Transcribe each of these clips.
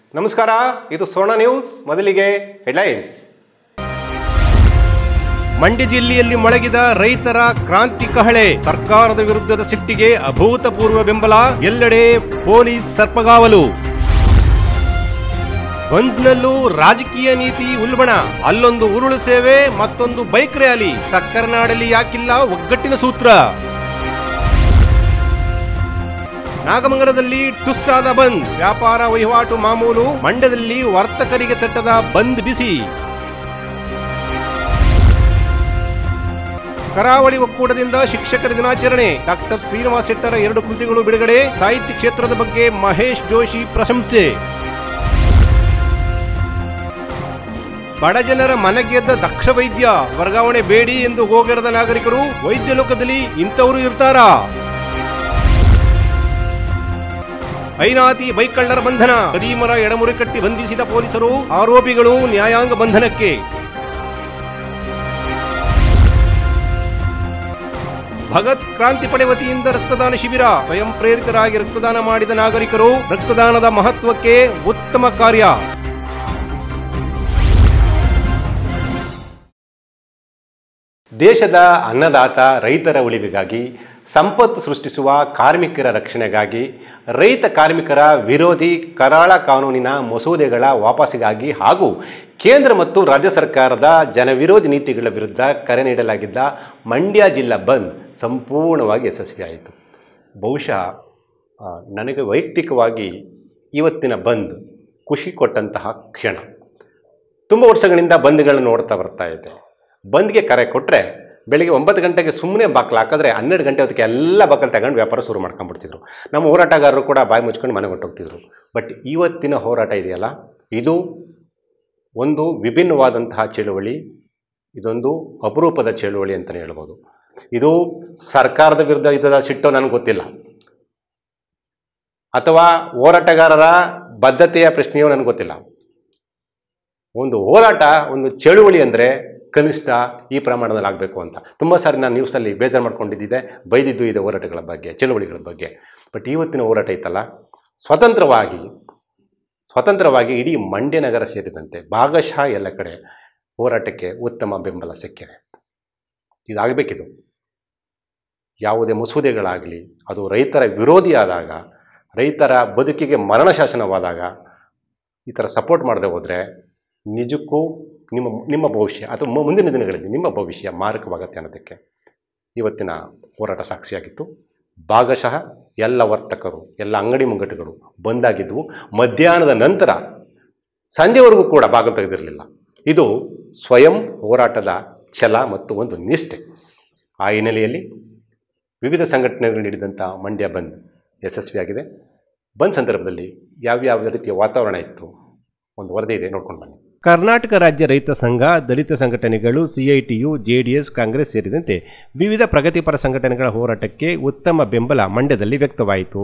ನಮಸ್ಕಾರ ಇದು ಸ್ವರ್ಣ ನ್ಯೂಸ್ ಮೊದಲಿಗೆ ಹೆಡ್ಲೈನ್ಸ್ ಮಂಡ್ಯ ಜಿಲ್ಲೆಯಲ್ಲಿ ಮೊಳಗಿದ ರೈತರ ಕ್ರಾಂತಿ ಕಹಳೆ ಸರ್ಕಾರದ ವಿರುದ್ಧದ ಸಿಟ್ಟಿಗೆ ಅಭೂತಪೂರ್ವ ಬೆಂಬಲ ಎಲ್ಲೆಡೆ ಪೊಲೀಸ್ ಸರ್ಪಗಾವಲು ಬಂದ್ನಲ್ಲೂ ರಾಜಕೀಯ ನೀತಿ ಉಲ್ಬಣ ಅಲ್ಲೊಂದು ಉರುಳು ಸೇವೆ ಮತ್ತೊಂದು ಬೈಕ್ ರ್ಯಾಲಿ ಸಕ್ಕರನಾಡಲ್ಲಿ ಯಾಕಿಲ್ಲ ಒಗ್ಗಟ್ಟಿನ ಸೂತ್ರ ನಾಗಮಂಗಲದಲ್ಲಿ ಟುಸ್ಸಾದ ಬಂದ್ ವ್ಯಾಪಾರ ವಹಿವಾಟು ಮಾಮೂಲು ಮಂಡ್ಯದಲ್ಲಿ ವರ್ತಕರಿಗೆ ತಟ್ಟದ ಬಂದ್ ಬಿಸಿ ಕರಾವಳಿ ಒಕ್ಕೂಟದಿಂದ ಶಿಕ್ಷಕರ ದಿನಾಚರಣೆ ಡಾಕ್ಟರ್ ಶ್ರೀನಿವಾಸ್ ಶೆಟ್ಟರ ಎರಡು ಕೃತಿಗಳು ಬಿಡುಗಡೆ ಸಾಹಿತ್ಯ ಕ್ಷೇತ್ರದ ಬಗ್ಗೆ ಮಹೇಶ್ ಜೋಶಿ ಪ್ರಶಂಸೆ ಬಡಜನರ ಮನೆಗೆದ್ದ ದಕ್ಷ ವೈದ್ಯ ವರ್ಗಾವಣೆ ಬೇಡಿ ಎಂದು ಗೋಗರದ ನಾಗರಿಕರು ವೈದ್ಯ ಲೋಕದಲ್ಲಿ ಇಂಥವರು ಇರ್ತಾರಾ ಐನಾತಿ ಬೈಕ್ ಕಳ್ಳರ ಬಂಧನ ಕದೀಮರ ಎಡಮುರಿ ಕಟ್ಟಿ ಬಂಧಿಸಿದ ಪೊಲೀಸರು ಆರೋಪಿಗಳು ನ್ಯಾಯಾಂಗ ಬಂಧನಕ್ಕೆ ಭಗತ್ ಕ್ರಾಂತಿ ಪಡೆ ವತಿಯಿಂದ ರಕ್ತದಾನ ಶಿಬಿರ ಸ್ವಯಂ ಪ್ರೇರಿತರಾಗಿ ರಕ್ತದಾನ ಮಾಡಿದ ನಾಗರಿಕರು ರಕ್ತದಾನದ ಮಹತ್ವಕ್ಕೆ ಉತ್ತಮ ಕಾರ್ಯ ದೇಶದ ಅನ್ನದಾತ ರೈತರ ಉಳಿವಿಗಾಗಿ ಸಂಪತ್ತು ಸೃಷ್ಟಿಸುವ ಕಾರ್ಮಿಕರ ರಕ್ಷಣೆಗಾಗಿ ರೈತ ಕಾರ್ಮಿಕರ ವಿರೋಧಿ ಕರಾಳ ಕಾನೂನಿನ ಮಸೂದೆಗಳ ವಾಪಸಿಗಾಗಿ ಹಾಗೂ ಕೇಂದ್ರ ಮತ್ತು ರಾಜ್ಯ ಸರ್ಕಾರದ ಜನವಿರೋಧಿ ನೀತಿಗಳ ವಿರುದ್ಧ ಕರೆ ನೀಡಲಾಗಿದ್ದ ಮಂಡ್ಯ ಜಿಲ್ಲಾ ಬಂದ್ ಸಂಪೂರ್ಣವಾಗಿ ಯಶಸ್ವಿಯಾಯಿತು ಬಹುಶಃ ಆ, ನನಗೆ ವೈಯಕ್ತಿಕವಾಗಿ ಇವತ್ತಿನ ಬಂದ್ ಖುಷಿ ಕೊಟ್ಟಂತಹ ಕ್ಷಣ ತುಂಬ ವರ್ಷಗಳಿಂದ ಬಂದ್ಗಳನ್ನು ನೋಡ್ತಾ ಬರ್ತಾ ಇದ್ದೆ ಬಂದ್ಗೆ ಕರೆ ಕೊಟ್ಟರೆ ಬೆಳಿಗ್ಗೆ ಒಂಬತ್ತು ಗಂಟೆಗೆ ಸುಮ್ಮನೆ ಬಾಕ್ಲು ಹಾಕಿದ್ರೆ ಹನ್ನೆರಡು ಗಂಟೆ ಹೊತ್ತಿಗೆ ಎಲ್ಲ ಬಾಕಲು ತಗೊಂಡು ವ್ಯಾಪಾರ ಶುರು ಮಾಡ್ಕೊಂಡ್ಬಿಡ್ತಿದ್ರು ನಮ್ಮ ಹೋರಾಟಗಾರರು ಕೂಡ ಬಾಯಿ ಮುಚ್ಕೊಂಡು ಮನೆಗೆ ಹೊಟ್ಟೋಗ್ತಿದ್ರು ಬಟ್ ಇವತ್ತಿನ ಹೋರಾಟ ಇದೆಯಲ್ಲ ಇದು ಒಂದು ವಿಭಿನ್ನವಾದಂತಹ ಚಳುವಳಿ ಇದೊಂದು ಅಪರೂಪದ ಚಳುವಳಿ ಅಂತಲೇ ಹೇಳ್ಬೋದು ಇದು ಸರ್ಕಾರದ ವಿರುದ್ಧ ಇದ್ದದ ಸಿಟ್ಟೋ ನನಗೆ ಗೊತ್ತಿಲ್ಲ ಅಥವಾ ಹೋರಾಟಗಾರರ ಬದ್ಧತೆಯ ಪ್ರಶ್ನೆಯೋ ನನಗೆ ಗೊತ್ತಿಲ್ಲ ಒಂದು ಹೋರಾಟ ಒಂದು ಚಳುವಳಿ ಅಂದರೆ ಕನಿಷ್ಠ ಈ ಪ್ರಮಾಣದಲ್ಲಿ ಆಗಬೇಕು ಅಂತ ತುಂಬ ಸಾರಿ ನಾನು ನ್ಯೂಸಲ್ಲಿ ಬೇಜಾರು ಮಾಡ್ಕೊಂಡಿದ್ದಿದೆ ಬೈದಿದ್ದು ಇದೆ ಹೋರಾಟಗಳ ಬಗ್ಗೆ ಚಳುವಳಿಗಳ ಬಗ್ಗೆ ಬಟ್ ಇವತ್ತಿನ ಹೋರಾಟ ಇತ್ತಲ್ಲ ಸ್ವತಂತ್ರವಾಗಿ ಸ್ವತಂತ್ರವಾಗಿ ಇಡೀ ಮಂಡ್ಯ ನಗರ ಸೇರಿದಂತೆ ಭಾಗಶಃ ಎಲ್ಲ ಕಡೆ ಹೋರಾಟಕ್ಕೆ ಉತ್ತಮ ಬೆಂಬಲ ಸಿಕ್ಕಿದೆ ಇದಾಗಬೇಕಿದು ಯಾವುದೇ ಮಸೂದೆಗಳಾಗಲಿ ಅದು ರೈತರ ವಿರೋಧಿಯಾದಾಗ ರೈತರ ಬದುಕಿಗೆ ಮರಣ ಶಾಸನವಾದಾಗ ಈ ಥರ ಸಪೋರ್ಟ್ ಮಾಡದೆ ಹೋದರೆ ನಿಜಕ್ಕೂ ನಿಮ್ಮ ನಿಮ್ಮ ಭವಿಷ್ಯ ಅಥವಾ ಮು- ಮುಂದಿನ ದಿನಗಳಲ್ಲಿ ನಿಮ್ಮ ಭವಿಷ್ಯ ಮಾರಕವಾಗತ್ತೆ ಅನ್ನೋದಕ್ಕೆ ಇವತ್ತಿನ ಹೋರಾಟ ಸಾಕ್ಷಿಯಾಗಿತ್ತು ಭಾಗಶಃ ಎಲ್ಲ ವರ್ತಕರು ಎಲ್ಲ ಅಂಗಡಿ ಮುಂಗಟ್ಟುಗಳು ಬಂದಾಗಿದ್ದವು ಮಧ್ಯಾಹ್ನದ ನಂತರ ಸಂಜೆವರೆಗೂ ಕೂಡ ಬಾಗಿಲು ತೆಗೆದಿರಲಿಲ್ಲ ಇದು ಸ್ವಯಂ ಹೋರಾಟದ ಛಲ ಮತ್ತು ಒಂದು ನಿಷ್ಠೆ ಆ ಹಿನ್ನೆಲೆಯಲ್ಲಿ ವಿವಿಧ ಸಂಘಟನೆಗಳು ನೀಡಿದಂಥ ಮಂಡ್ಯ ಬಂದ್ ಯಶಸ್ವಿಯಾಗಿದೆ ಬಂದ್ ಸಂದರ್ಭದಲ್ಲಿ ಯಾವ್ಯಾವ ರೀತಿಯ ವಾತಾವರಣ ಇತ್ತು ಒಂದು ವರದಿ ಇದೆ ನೋಡ್ಕೊಂಡು ಬನ್ನಿ ಕರ್ನಾಟಕ ರಾಜ್ಯ ರೈತ ಸಂಘ ದಲಿತ ಸಂಘಟನೆಗಳು ಸಿಐಟಿಯು ಜೆಡಿಎಸ್ ಕಾಂಗ್ರೆಸ್ ಸೇರಿದಂತೆ ವಿವಿಧ ಪ್ರಗತಿಪರ ಸಂಘಟನೆಗಳ ಹೋರಾಟಕ್ಕೆ ಉತ್ತಮ ಬೆಂಬಲ ಮಂಡ್ಯದಲ್ಲಿ ವ್ಯಕ್ತವಾಯಿತು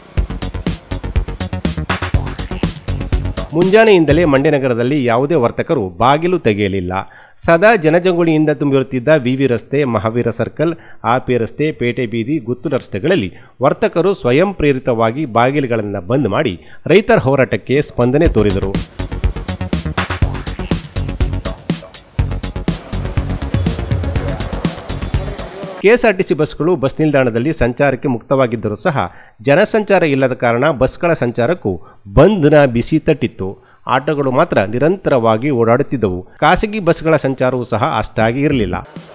ಮುಂಜಾನೆಯಿಂದಲೇ ಮಂಡ್ಯ ನಗರದಲ್ಲಿ ಯಾವುದೇ ವರ್ತಕರು ಬಾಗಿಲು ತೆಗೆಯಲಿಲ್ಲ ಸದಾ ಜನಜಂಗುಳಿಯಿಂದ ತುಂಬಿರುತ್ತಿದ್ದ ವಿವಿ ರಸ್ತೆ ಮಹಾವೀರ ಸರ್ಕಲ್ ಆಪಿ ರಸ್ತೆ ಪೇಟೆ ಬೀದಿ ಗುತ್ತುಲ ರಸ್ತೆಗಳಲ್ಲಿ ವರ್ತಕರು ಸ್ವಯಂ ಪ್ರೇರಿತವಾಗಿ ಬಾಗಿಲುಗಳನ್ನು ಬಂದ್ ಮಾಡಿ ರೈತರ ಹೋರಾಟಕ್ಕೆ ಸ್ಪಂದನೆ ತೋರಿದರು ಕೆಎಸ್ಆರ್ಟಿಸಿ ಬಸ್ಗಳು ಬಸ್ ನಿಲ್ದಾಣದಲ್ಲಿ ಸಂಚಾರಕ್ಕೆ ಮುಕ್ತವಾಗಿದ್ದರೂ ಸಹ ಜನಸಂಚಾರ ಇಲ್ಲದ ಕಾರಣ ಬಸ್ಗಳ ಸಂಚಾರಕ್ಕೂ ಬಂದ್ನ ಬಿಸಿ ತಟ್ಟಿತ್ತು ಆಟೋಗಳು ಮಾತ್ರ ನಿರಂತರವಾಗಿ ಓಡಾಡುತ್ತಿದ್ದವು ಖಾಸಗಿ ಬಸ್ಗಳ ಸಂಚಾರವೂ ಸಹ ಅಷ್ಟಾಗಿ ಇರಲಿಲ್ಲ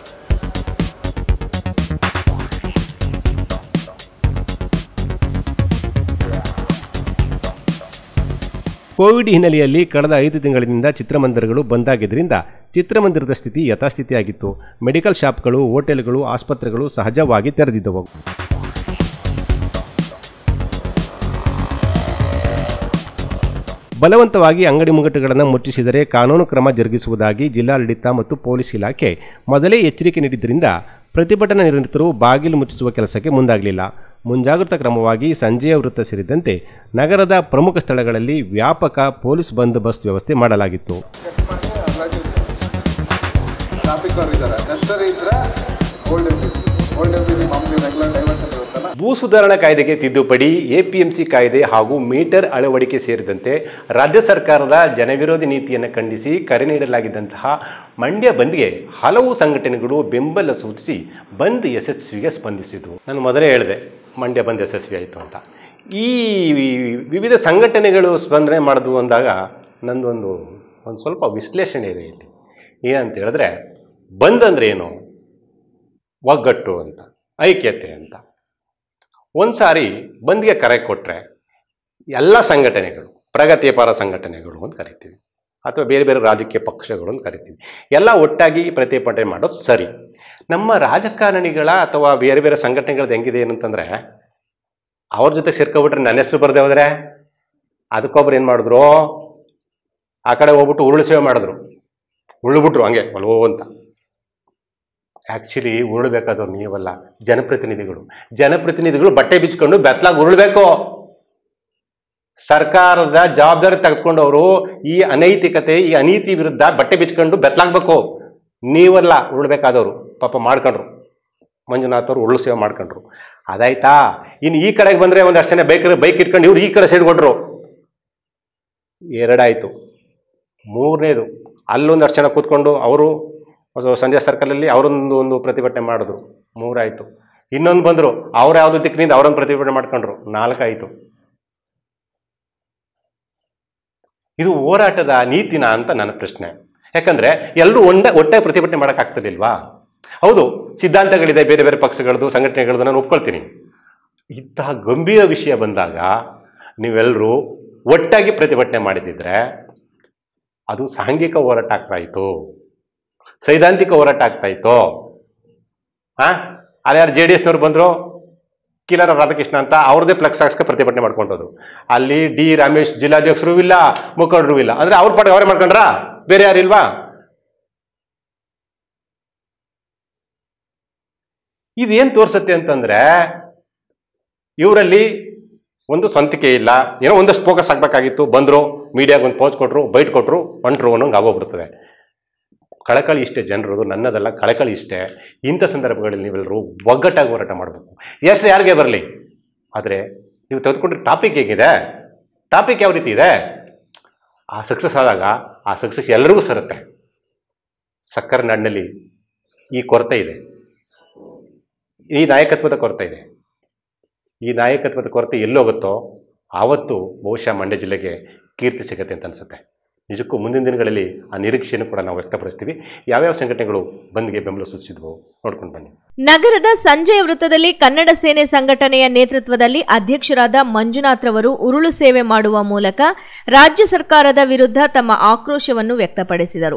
ಕೋವಿಡ್ ಹಿನ್ನೆಲೆಯಲ್ಲಿ ಕಳೆದ ಐದು ತಿಂಗಳಿನಿಂದ ಚಿತ್ರಮಂದಿರಗಳು ಬಂದಾಗಿದ್ದರಿಂದ ಚಿತ್ರಮಂದಿರದ ಸ್ಥಿತಿ ಯಥಾಸ್ಥಿತಿಯಾಗಿತ್ತು ಮೆಡಿಕಲ್ ಶಾಪ್ಗಳು ಹೋಟೆಲ್ಗಳು ಆಸ್ಪತ್ರೆಗಳು ಸಹಜವಾಗಿ ತೆರೆದಿದ್ದವು ಬಲವಂತವಾಗಿ ಅಂಗಡಿ ಮುಂಗಟ್ಟುಗಳನ್ನು ಮುಚ್ಚಿಸಿದರೆ ಕಾನೂನು ಕ್ರಮ ಜರುಗಿಸುವುದಾಗಿ ಜಿಲ್ಲಾಡಳಿತ ಮತ್ತು ಪೊಲೀಸ್ ಇಲಾಖೆ ಮೊದಲೇ ಎಚ್ಚರಿಕೆ ನೀಡಿದ್ದರಿಂದ ಪ್ರತಿಭಟನಾ ನಿರತರು ಬಾಗಿಲು ಮುಚ್ಚಿಸುವ ಕೆಲಸಕ್ಕೆ ಮುಂದಾಗಲಿಲ್ಲ ಮುಂಜಾಗ್ರತಾ ಕ್ರಮವಾಗಿ ಸಂಜೆಯ ವೃತ್ತ ಸೇರಿದಂತೆ ನಗರದ ಪ್ರಮುಖ ಸ್ಥಳಗಳಲ್ಲಿ ವ್ಯಾಪಕ ಪೊಲೀಸ್ ಬಂದೋಬಸ್ತ್ ವ್ಯವಸ್ಥೆ ಮಾಡಲಾಗಿತ್ತು ಟ್ರಾಫಿಕ್ ಅವ್ರು ಇದ್ದಾರೆ ನೆಸರಿ ಇದ್ರೆ ಓಲ್ಡ್ ಎಂ ಓಲ್ಡ್ ಎಂ ಮಾಮೂಲಿ ರೆಗ್ಯುಲರ್ ಡೈವರ್ಷನ್ ಇರುತ್ತಲ್ಲ ಭೂ ಸುಧಾರಣಾ ಕಾಯ್ದೆಗೆ ತಿದ್ದುಪಡಿ ಎಪಿಎಂಸಿ ಕಾಯ್ದೆ ಹಾಗೂ ಮೀಟರ್ ಅಳವಡಿಕೆ ಸೇರಿದಂತೆ ರಾಜ್ಯ ಸರ್ಕಾರದ ಜನವಿರೋಧಿ ನೀತಿಯನ್ನು ಖಂಡಿಸಿ ಕರೆ ನೀಡಲಾಗಿದ್ದಂತಹ ಮಂಡ್ಯ ಬಂದ್ಗೆ ಹಲವು ಸಂಘಟನೆಗಳು ಬೆಂಬಲ ಸೂಚಿಸಿ ಬಂದ್ ಯಶಸ್ವಿಗೆ ಸ್ಪಂದಿಸಿತು ನಾನು ಮೊದಲೇ ಹೇಳಿದೆ ಮಂಡ್ಯ ಬಂದ್ ಯಶಸ್ವಿ ಆಯಿತು ಅಂತ ಈ ವಿವಿಧ ಸಂಘಟನೆಗಳು ಸ್ಪಂದನೆ ಮಾಡಿದ್ವು ಅಂದಾಗ ನಂದೊಂದು ಒಂದು ಸ್ವಲ್ಪ ವಿಶ್ಲೇಷಣೆ ಇದೆ ಇಲ್ಲಿ ಏನಂತ ಹೇಳಿದ್ರೆ ಬಂದ್ ಅಂದರೆ ಏನು ಒಗ್ಗಟ್ಟು ಅಂತ ಐಕ್ಯತೆ ಅಂತ ಒಂದು ಸಾರಿ ಬಂದ್ಗೆ ಕರೆ ಕೊಟ್ಟರೆ ಎಲ್ಲ ಸಂಘಟನೆಗಳು ಪ್ರಗತಿಪರ ಸಂಘಟನೆಗಳು ಅಂತ ಕರಿತೀವಿ ಅಥವಾ ಬೇರೆ ಬೇರೆ ರಾಜಕೀಯ ಪಕ್ಷಗಳು ಅಂತ ಕರಿತೀವಿ ಎಲ್ಲ ಒಟ್ಟಾಗಿ ಪ್ರತಿಭಟನೆ ಮಾಡೋದು ಸರಿ ನಮ್ಮ ರಾಜಕಾರಣಿಗಳ ಅಥವಾ ಬೇರೆ ಬೇರೆ ಸಂಘಟನೆಗಳದ್ದು ಹೆಂಗಿದೆ ಏನಂತಂದರೆ ಅವ್ರ ಜೊತೆ ಸೇರ್ಕೊಬಿಟ್ರೆ ನನ್ನ ಹೆಸರು ಬರದೆ ಹೋದರೆ ಅದಕ್ಕೊಬ್ರು ಏನು ಮಾಡಿದ್ರು ಆ ಕಡೆ ಹೋಗ್ಬಿಟ್ಟು ಉರುಳು ಸೇವೆ ಮಾಡಿದ್ರು ಉಳ್ಬಿಟ್ರು ಹಂಗೆ ಒಲೋ ಅಂತ ಆ್ಯಕ್ಚುಲಿ ಉರುಳಬೇಕಾದವ್ರು ನೀವಲ್ಲ ಜನಪ್ರತಿನಿಧಿಗಳು ಜನಪ್ರತಿನಿಧಿಗಳು ಬಟ್ಟೆ ಬಿಚ್ಕೊಂಡು ಬೆತ್ತಲಾಗಿ ಉರುಳಬೇಕು ಸರ್ಕಾರದ ಜವಾಬ್ದಾರಿ ತೆಗೆದುಕೊಂಡು ಅವರು ಈ ಅನೈತಿಕತೆ ಈ ಅನೀತಿ ವಿರುದ್ಧ ಬಟ್ಟೆ ಬಿಚ್ಕೊಂಡು ಬೆತ್ತಲಾಗಬೇಕು ನೀವಲ್ಲ ಉರುಳಬೇಕಾದವರು ಪಾಪ ಮಾಡ್ಕೊಂಡ್ರು ಮಂಜುನಾಥ್ ಅವರು ಉರುಳು ಸೇವೆ ಮಾಡ್ಕೊಂಡ್ರು ಅದಾಯ್ತಾ ಇನ್ನು ಈ ಕಡೆಗೆ ಬಂದರೆ ಒಂದಷ್ಟು ಜನ ಬೈಕ್ ಬೈಕ್ ಇಟ್ಕೊಂಡು ಇವ್ರು ಈ ಕಡೆ ಸೈಡ್ ಕೊಟ್ರು ಎರಡಾಯಿತು ಮೂರನೇದು ಅಲ್ಲೊಂದಷ್ಟು ಜನ ಕೂತ್ಕೊಂಡು ಅವರು ಸಂಧ್ಯಾ ಸರ್ಕಲಲ್ಲಿ ಅವರೊಂದು ಒಂದು ಪ್ರತಿಭಟನೆ ಮಾಡಿದ್ರು ಮೂರಾಯಿತು ಇನ್ನೊಂದು ಬಂದರು ಅವ್ರು ಯಾವುದೋ ದಿಕ್ಕಿನಿಂದ ಅವರೊಂದು ಪ್ರತಿಭಟನೆ ಮಾಡ್ಕೊಂಡ್ರು ನಾಲ್ಕಾಯಿತು ಇದು ಹೋರಾಟದ ನೀತಿನ ಅಂತ ನನ್ನ ಪ್ರಶ್ನೆ ಯಾಕಂದ್ರೆ ಎಲ್ಲರೂ ಒಂದೇ ಒಟ್ಟೆ ಪ್ರತಿಭಟನೆ ಮಾಡೋಕ್ಕಾಗ್ತಿರ್ಲಿಲ್ವಾ ಹೌದು ಸಿದ್ಧಾಂತಗಳಿದೆ ಬೇರೆ ಬೇರೆ ಪಕ್ಷಗಳದ್ದು ಸಂಘಟನೆಗಳದ್ದು ನಾನು ಒಪ್ಕೊಳ್ತೀನಿ ಇಂತಹ ಗಂಭೀರ ವಿಷಯ ಬಂದಾಗ ನೀವೆಲ್ಲರೂ ಒಟ್ಟಾಗಿ ಪ್ರತಿಭಟನೆ ಮಾಡಿದಿದ್ರೆ ಅದು ಸಾಂಘಿಕ ಹೋರಾಟ ಆಗ್ತಾ ಇತ್ತು ಸೈದ್ಧಾಂತಿಕ ಹೋರಾಟ ಆಗ್ತಾ ಇತ್ತು ಆ ಅಲ್ಲಿ ಯಾರು ಜೆ ಡಿ ಎಸ್ನವ್ರು ಬಂದರು ಕಿಲರ ರಾಧಾಕೃಷ್ಣ ಅಂತ ಅವ್ರದ್ದೇ ಫ್ಲೆಕ್ಸ್ ಹಾಕ್ಸ್ಕ ಪ್ರತಿಭಟನೆ ಮಾಡ್ಕೊಂಡೋದು ಅಲ್ಲಿ ಡಿ ರಮೇಶ್ ಜಿಲ್ಲಾಧ್ಯಕ್ಷರು ಇಲ್ಲ ಮುಖಂಡರು ಇಲ್ಲ ಅಂದ್ರೆ ಅವ್ರ ಪಾಠ ಅವರೇ ಮಾಡ್ಕೊಂಡ್ರಾ ಬೇರೆ ಯಾರಿಲ್ವಾ ಇದೇನ್ ತೋರ್ಸತ್ತೆ ಅಂತಂದ್ರೆ ಇವರಲ್ಲಿ ಒಂದು ಸ್ವಂತಿಕೆ ಇಲ್ಲ ಏನೋ ಒಂದಷ್ಟು ಫೋಕಸ್ ಆಗ್ಬೇಕಾಗಿತ್ತು ಬಂದ್ರು ಮೀಡಿಯಾಗೆ ಒಂದು ಪೋಸ್ ಕೊಟ್ರು ಬೈಟ್ ಕೊಟ್ರು ಹೊಂಟ್ರು ಅನ್ನೋಂಗೆ ಆಗೋಗ್ಬಿಡ್ತದೆ ಕಳಕಳಿ ಇಷ್ಟೇ ಜನರದು ನನ್ನದಲ್ಲ ಕಳಕಳಿ ಇಷ್ಟೇ ಇಂಥ ಸಂದರ್ಭಗಳಲ್ಲಿ ನೀವೆಲ್ಲರೂ ಒಗ್ಗಟ್ಟಾಗಿ ಹೋರಾಟ ಮಾಡಬೇಕು ಹೆಸರು ಯಾರಿಗೆ ಬರಲಿ ಆದರೆ ನೀವು ತೆಗೆದುಕೊಂಡ್ರೆ ಟಾಪಿಕ್ ಹೇಗಿದೆ ಟಾಪಿಕ್ ಯಾವ ರೀತಿ ಇದೆ ಆ ಸಕ್ಸಸ್ ಆದಾಗ ಆ ಸಕ್ಸಸ್ ಎಲ್ಲರಿಗೂ ಸರುತ್ತೆ ಸಕ್ಕರೆ ನಾಡಿನಲ್ಲಿ ಈ ಕೊರತೆ ಇದೆ ಈ ನಾಯಕತ್ವದ ಕೊರತೆ ಇದೆ ಈ ನಾಯಕತ್ವದ ಕೊರತೆ ಎಲ್ಲೋಗುತ್ತೋ ಆವತ್ತು ಬಹುಶಃ ಮಂಡ್ಯ ಜಿಲ್ಲೆಗೆ ಕೀರ್ತಿ ಸಿಗುತ್ತೆ ಅಂತ ಅನ್ಸುತ್ತೆ ನಿಜಕ್ಕೂ ಮುಂದಿನ ದಿನಗಳಲ್ಲಿ ಆ ನಿರೀಕ್ಷೆಯನ್ನು ಕೂಡ ನಾವು ವ್ಯಕ್ತಪಡಿಸ್ತೀವಿ ಯಾವ್ಯಾವ ಸಂಘಟನೆಗಳು ಬಂದ್ಗೆ ಬೆಂಬಲ ಸೂಚಿಸಿದ್ವು ನೋಡ್ಕೊಂಡು ಬನ್ನಿ ನಗರದ ಸಂಜಯ ವೃತ್ತದಲ್ಲಿ ಕನ್ನಡ ಸೇನೆ ಸಂಘಟನೆಯ ನೇತೃತ್ವದಲ್ಲಿ ಅಧ್ಯಕ್ಷರಾದ ಮಂಜುನಾಥ್ ರವರು ಉರುಳು ಸೇವೆ ಮಾಡುವ ಮೂಲಕ ರಾಜ್ಯ ಸರ್ಕಾರದ ವಿರುದ್ಧ ತಮ್ಮ ಆಕ್ರೋಶವನ್ನು ವ್ಯಕ್ತಪಡಿಸಿದರು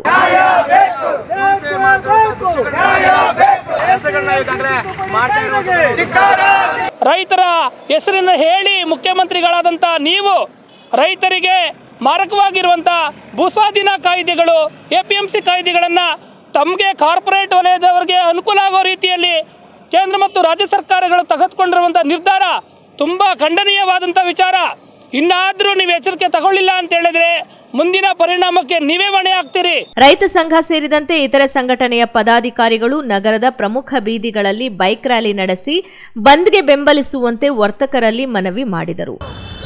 ರೈತರ ಹೆಸರನ್ನು ಹೇಳಿ ಮುಖ್ಯಮಂತ್ರಿಗಳಾದಂಥ ನೀವು ರೈತರಿಗೆ ಮಾರಕವಾಗಿರುವಂಥ ಭೂಸ್ವಾಧೀನ ಕಾಯ್ದೆಗಳು ಎ ಪಿ ಎಂ ಸಿ ಕಾಯ್ದೆಗಳನ್ನು ತಮಗೆ ಕಾರ್ಪೊರೇಟ್ ವಲಯದವರಿಗೆ ಅನುಕೂಲ ಆಗೋ ರೀತಿಯಲ್ಲಿ ಕೇಂದ್ರ ಮತ್ತು ರಾಜ್ಯ ಸರ್ಕಾರಗಳು ತೆಗೆದುಕೊಂಡಿರುವಂಥ ನಿರ್ಧಾರ ತುಂಬ ಖಂಡನೀಯವಾದಂಥ ವಿಚಾರ ಇನ್ನಾದರೂ ನೀವು ಎಚ್ಚರಿಕೆ ತಗೊಳ್ಳಿಲ್ಲ ಅಂತ ಹೇಳಿದ್ರೆ ಮುಂದಿನ ಪರಿಣಾಮಕ್ಕೆ ನೀವೇ ಹೊಣೆ ಆಗ್ತೀರಿ ರೈತ ಸಂಘ ಸೇರಿದಂತೆ ಇತರೆ ಸಂಘಟನೆಯ ಪದಾಧಿಕಾರಿಗಳು ನಗರದ ಪ್ರಮುಖ ಬೀದಿಗಳಲ್ಲಿ ಬೈಕ್ ರ್ಯಾಲಿ ನಡೆಸಿ ಬಂದ್ಗೆ ಬೆಂಬಲಿಸುವಂತೆ ವರ್ತಕರಲ್ಲಿ ಮನವಿ ಮಾಡಿದರು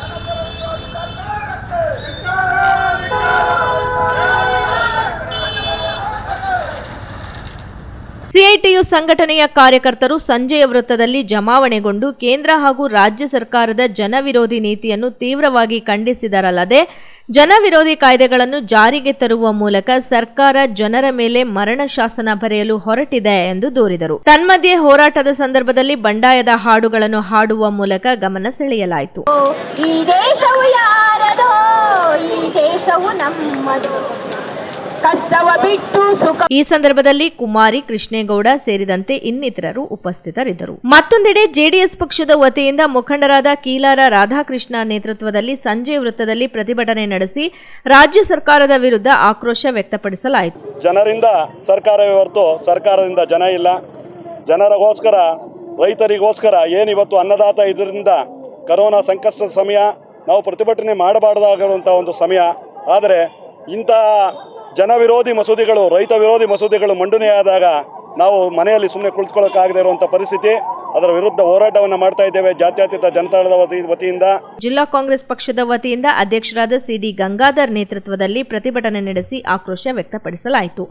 ಸಿಐಟಿಯು ಸಂಘಟನೆಯ ಕಾರ್ಯಕರ್ತರು ಸಂಜೆಯ ವೃತ್ತದಲ್ಲಿ ಜಮಾವಣೆಗೊಂಡು ಕೇಂದ್ರ ಹಾಗೂ ರಾಜ್ಯ ಸರ್ಕಾರದ ಜನವಿರೋಧಿ ನೀತಿಯನ್ನು ತೀವ್ರವಾಗಿ ಖಂಡಿಸಿದರಲ್ಲದೆ ಜನವಿರೋಧಿ ಕಾಯ್ದೆಗಳನ್ನು ಜಾರಿಗೆ ತರುವ ಮೂಲಕ ಸರ್ಕಾರ ಜನರ ಮೇಲೆ ಮರಣ ಶಾಸನ ಬರೆಯಲು ಹೊರಟಿದೆ ಎಂದು ದೂರಿದರು ತನ್ಮಧ್ಯೆ ಹೋರಾಟದ ಸಂದರ್ಭದಲ್ಲಿ ಬಂಡಾಯದ ಹಾಡುಗಳನ್ನು ಹಾಡುವ ಮೂಲಕ ಗಮನ ಸೆಳೆಯಲಾಯಿತು ಈ ದೇಶವು ಯಾರದೋ ಈ ದೇಶವು ನಮ್ಮದು ಕಷ್ಟವ ಬಿಟ್ಟು ಸುಖ ಈ ಸಂದರ್ಭದಲ್ಲಿ ಕುಮಾರಿ ಕೃಷ್ಣೇಗೌಡ ಸೇರಿದಂತೆ ಇನ್ನಿತರರು ಉಪಸ್ಥಿತರಿದ್ದರು ಮತ್ತೊಂದೆಡೆ ಜೆಡಿಎಸ್ ಪಕ್ಷದ ವತಿಯಿಂದ ಮುಖಂಡರಾದ ಕೀಲಾರ ರಾಧಾಕೃಷ್ಣ ನೇತೃತ್ವದಲ್ಲಿ ಸಂಜೆ ವೃತ್ತದಲ್ಲಿ ಪ್ರತಿಭಟನೆ ನಡೆಸಿ ರಾಜ್ಯ ಸರ್ಕಾರದ ವಿರುದ್ಧ ಆಕ್ರೋಶ ವ್ಯಕ್ತಪಡಿಸಲಾಯಿತು ಜನರಿಂದ ಸರ್ಕಾರವೇ ಹೊರತು ಸರ್ಕಾರದಿಂದ ಜನ ಇಲ್ಲ ಜನರಿಗೋಸ್ಕರ ರೈತರಿಗೋಸ್ಕರ ಏನಿವತ್ತು ಅನ್ನದಾತ ಇದರಿಂದ ಕರೋನಾ ಸಂಕಷ್ಟದ ಸಮಯ ನಾವು ಪ್ರತಿಭಟನೆ ಮಾಡಬಾರ್ದಾಗಿರುವಂಥ ಒಂದು ಸಮಯ ಆದರೆ ಇಂತಹ ಜನ ವಿರೋಧಿ ಮಸೂದೆಗಳು ರೈತ ವಿರೋಧಿ ಮಸೂದೆಗಳು ಮಂಡನೆಯಾದಾಗ ನಾವು ಮನೆಯಲ್ಲಿ ಸುಮ್ಮನೆ ಕುಳಿತುಕೊಳ್ಳೋಕ್ಕಾಗದೇ ಇರುವಂಥ ಪರಿಸ್ಥಿತಿ ಅದರ ವಿರುದ್ಧ ಹೋರಾಟವನ್ನು ಮಾಡ್ತಾ ಇದ್ದೇವೆ ಜಾತ್ಯತೀತ ಜನತಾದಳದ ವತಿ ವತಿಯಿಂದ ಜಿಲ್ಲಾ ಕಾಂಗ್ರೆಸ್ ಪಕ್ಷದ ವತಿಯಿಂದ ಅಧ್ಯಕ್ಷರಾದ ಸಿಡಿ ಗಂಗಾಧರ್ ನೇತೃತ್ವದಲ್ಲಿ ಪ್ರತಿಭಟನೆ ನಡೆಸಿ ಆಕ್ರೋಶ ವ್ಯಕ್ತಪಡಿಸಲಾಯಿತು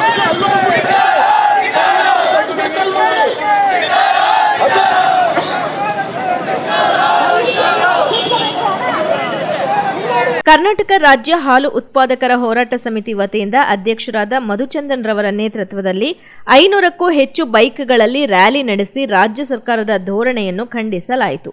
ಕರ್ನಾಟಕ ರಾಜ್ಯ ಹಾಲು ಉತ್ಪಾದಕರ ಹೋರಾಟ ಸಮಿತಿ ವತಿಯಿಂದ ಅಧ್ಯಕ್ಷರಾದ ಮಧುಚಂದನ್ ರವರ ನೇತೃತ್ವದಲ್ಲಿ ಐನೂರಕ್ಕೂ ಹೆಚ್ಚು ಬೈಕ್ಗಳಲ್ಲಿ ರ್ಯಾಲಿ ನಡೆಸಿ ರಾಜ್ಯ ಸರ್ಕಾರದ ಧೋರಣೆಯನ್ನು ಖಂಡಿಸಲಾಯಿತು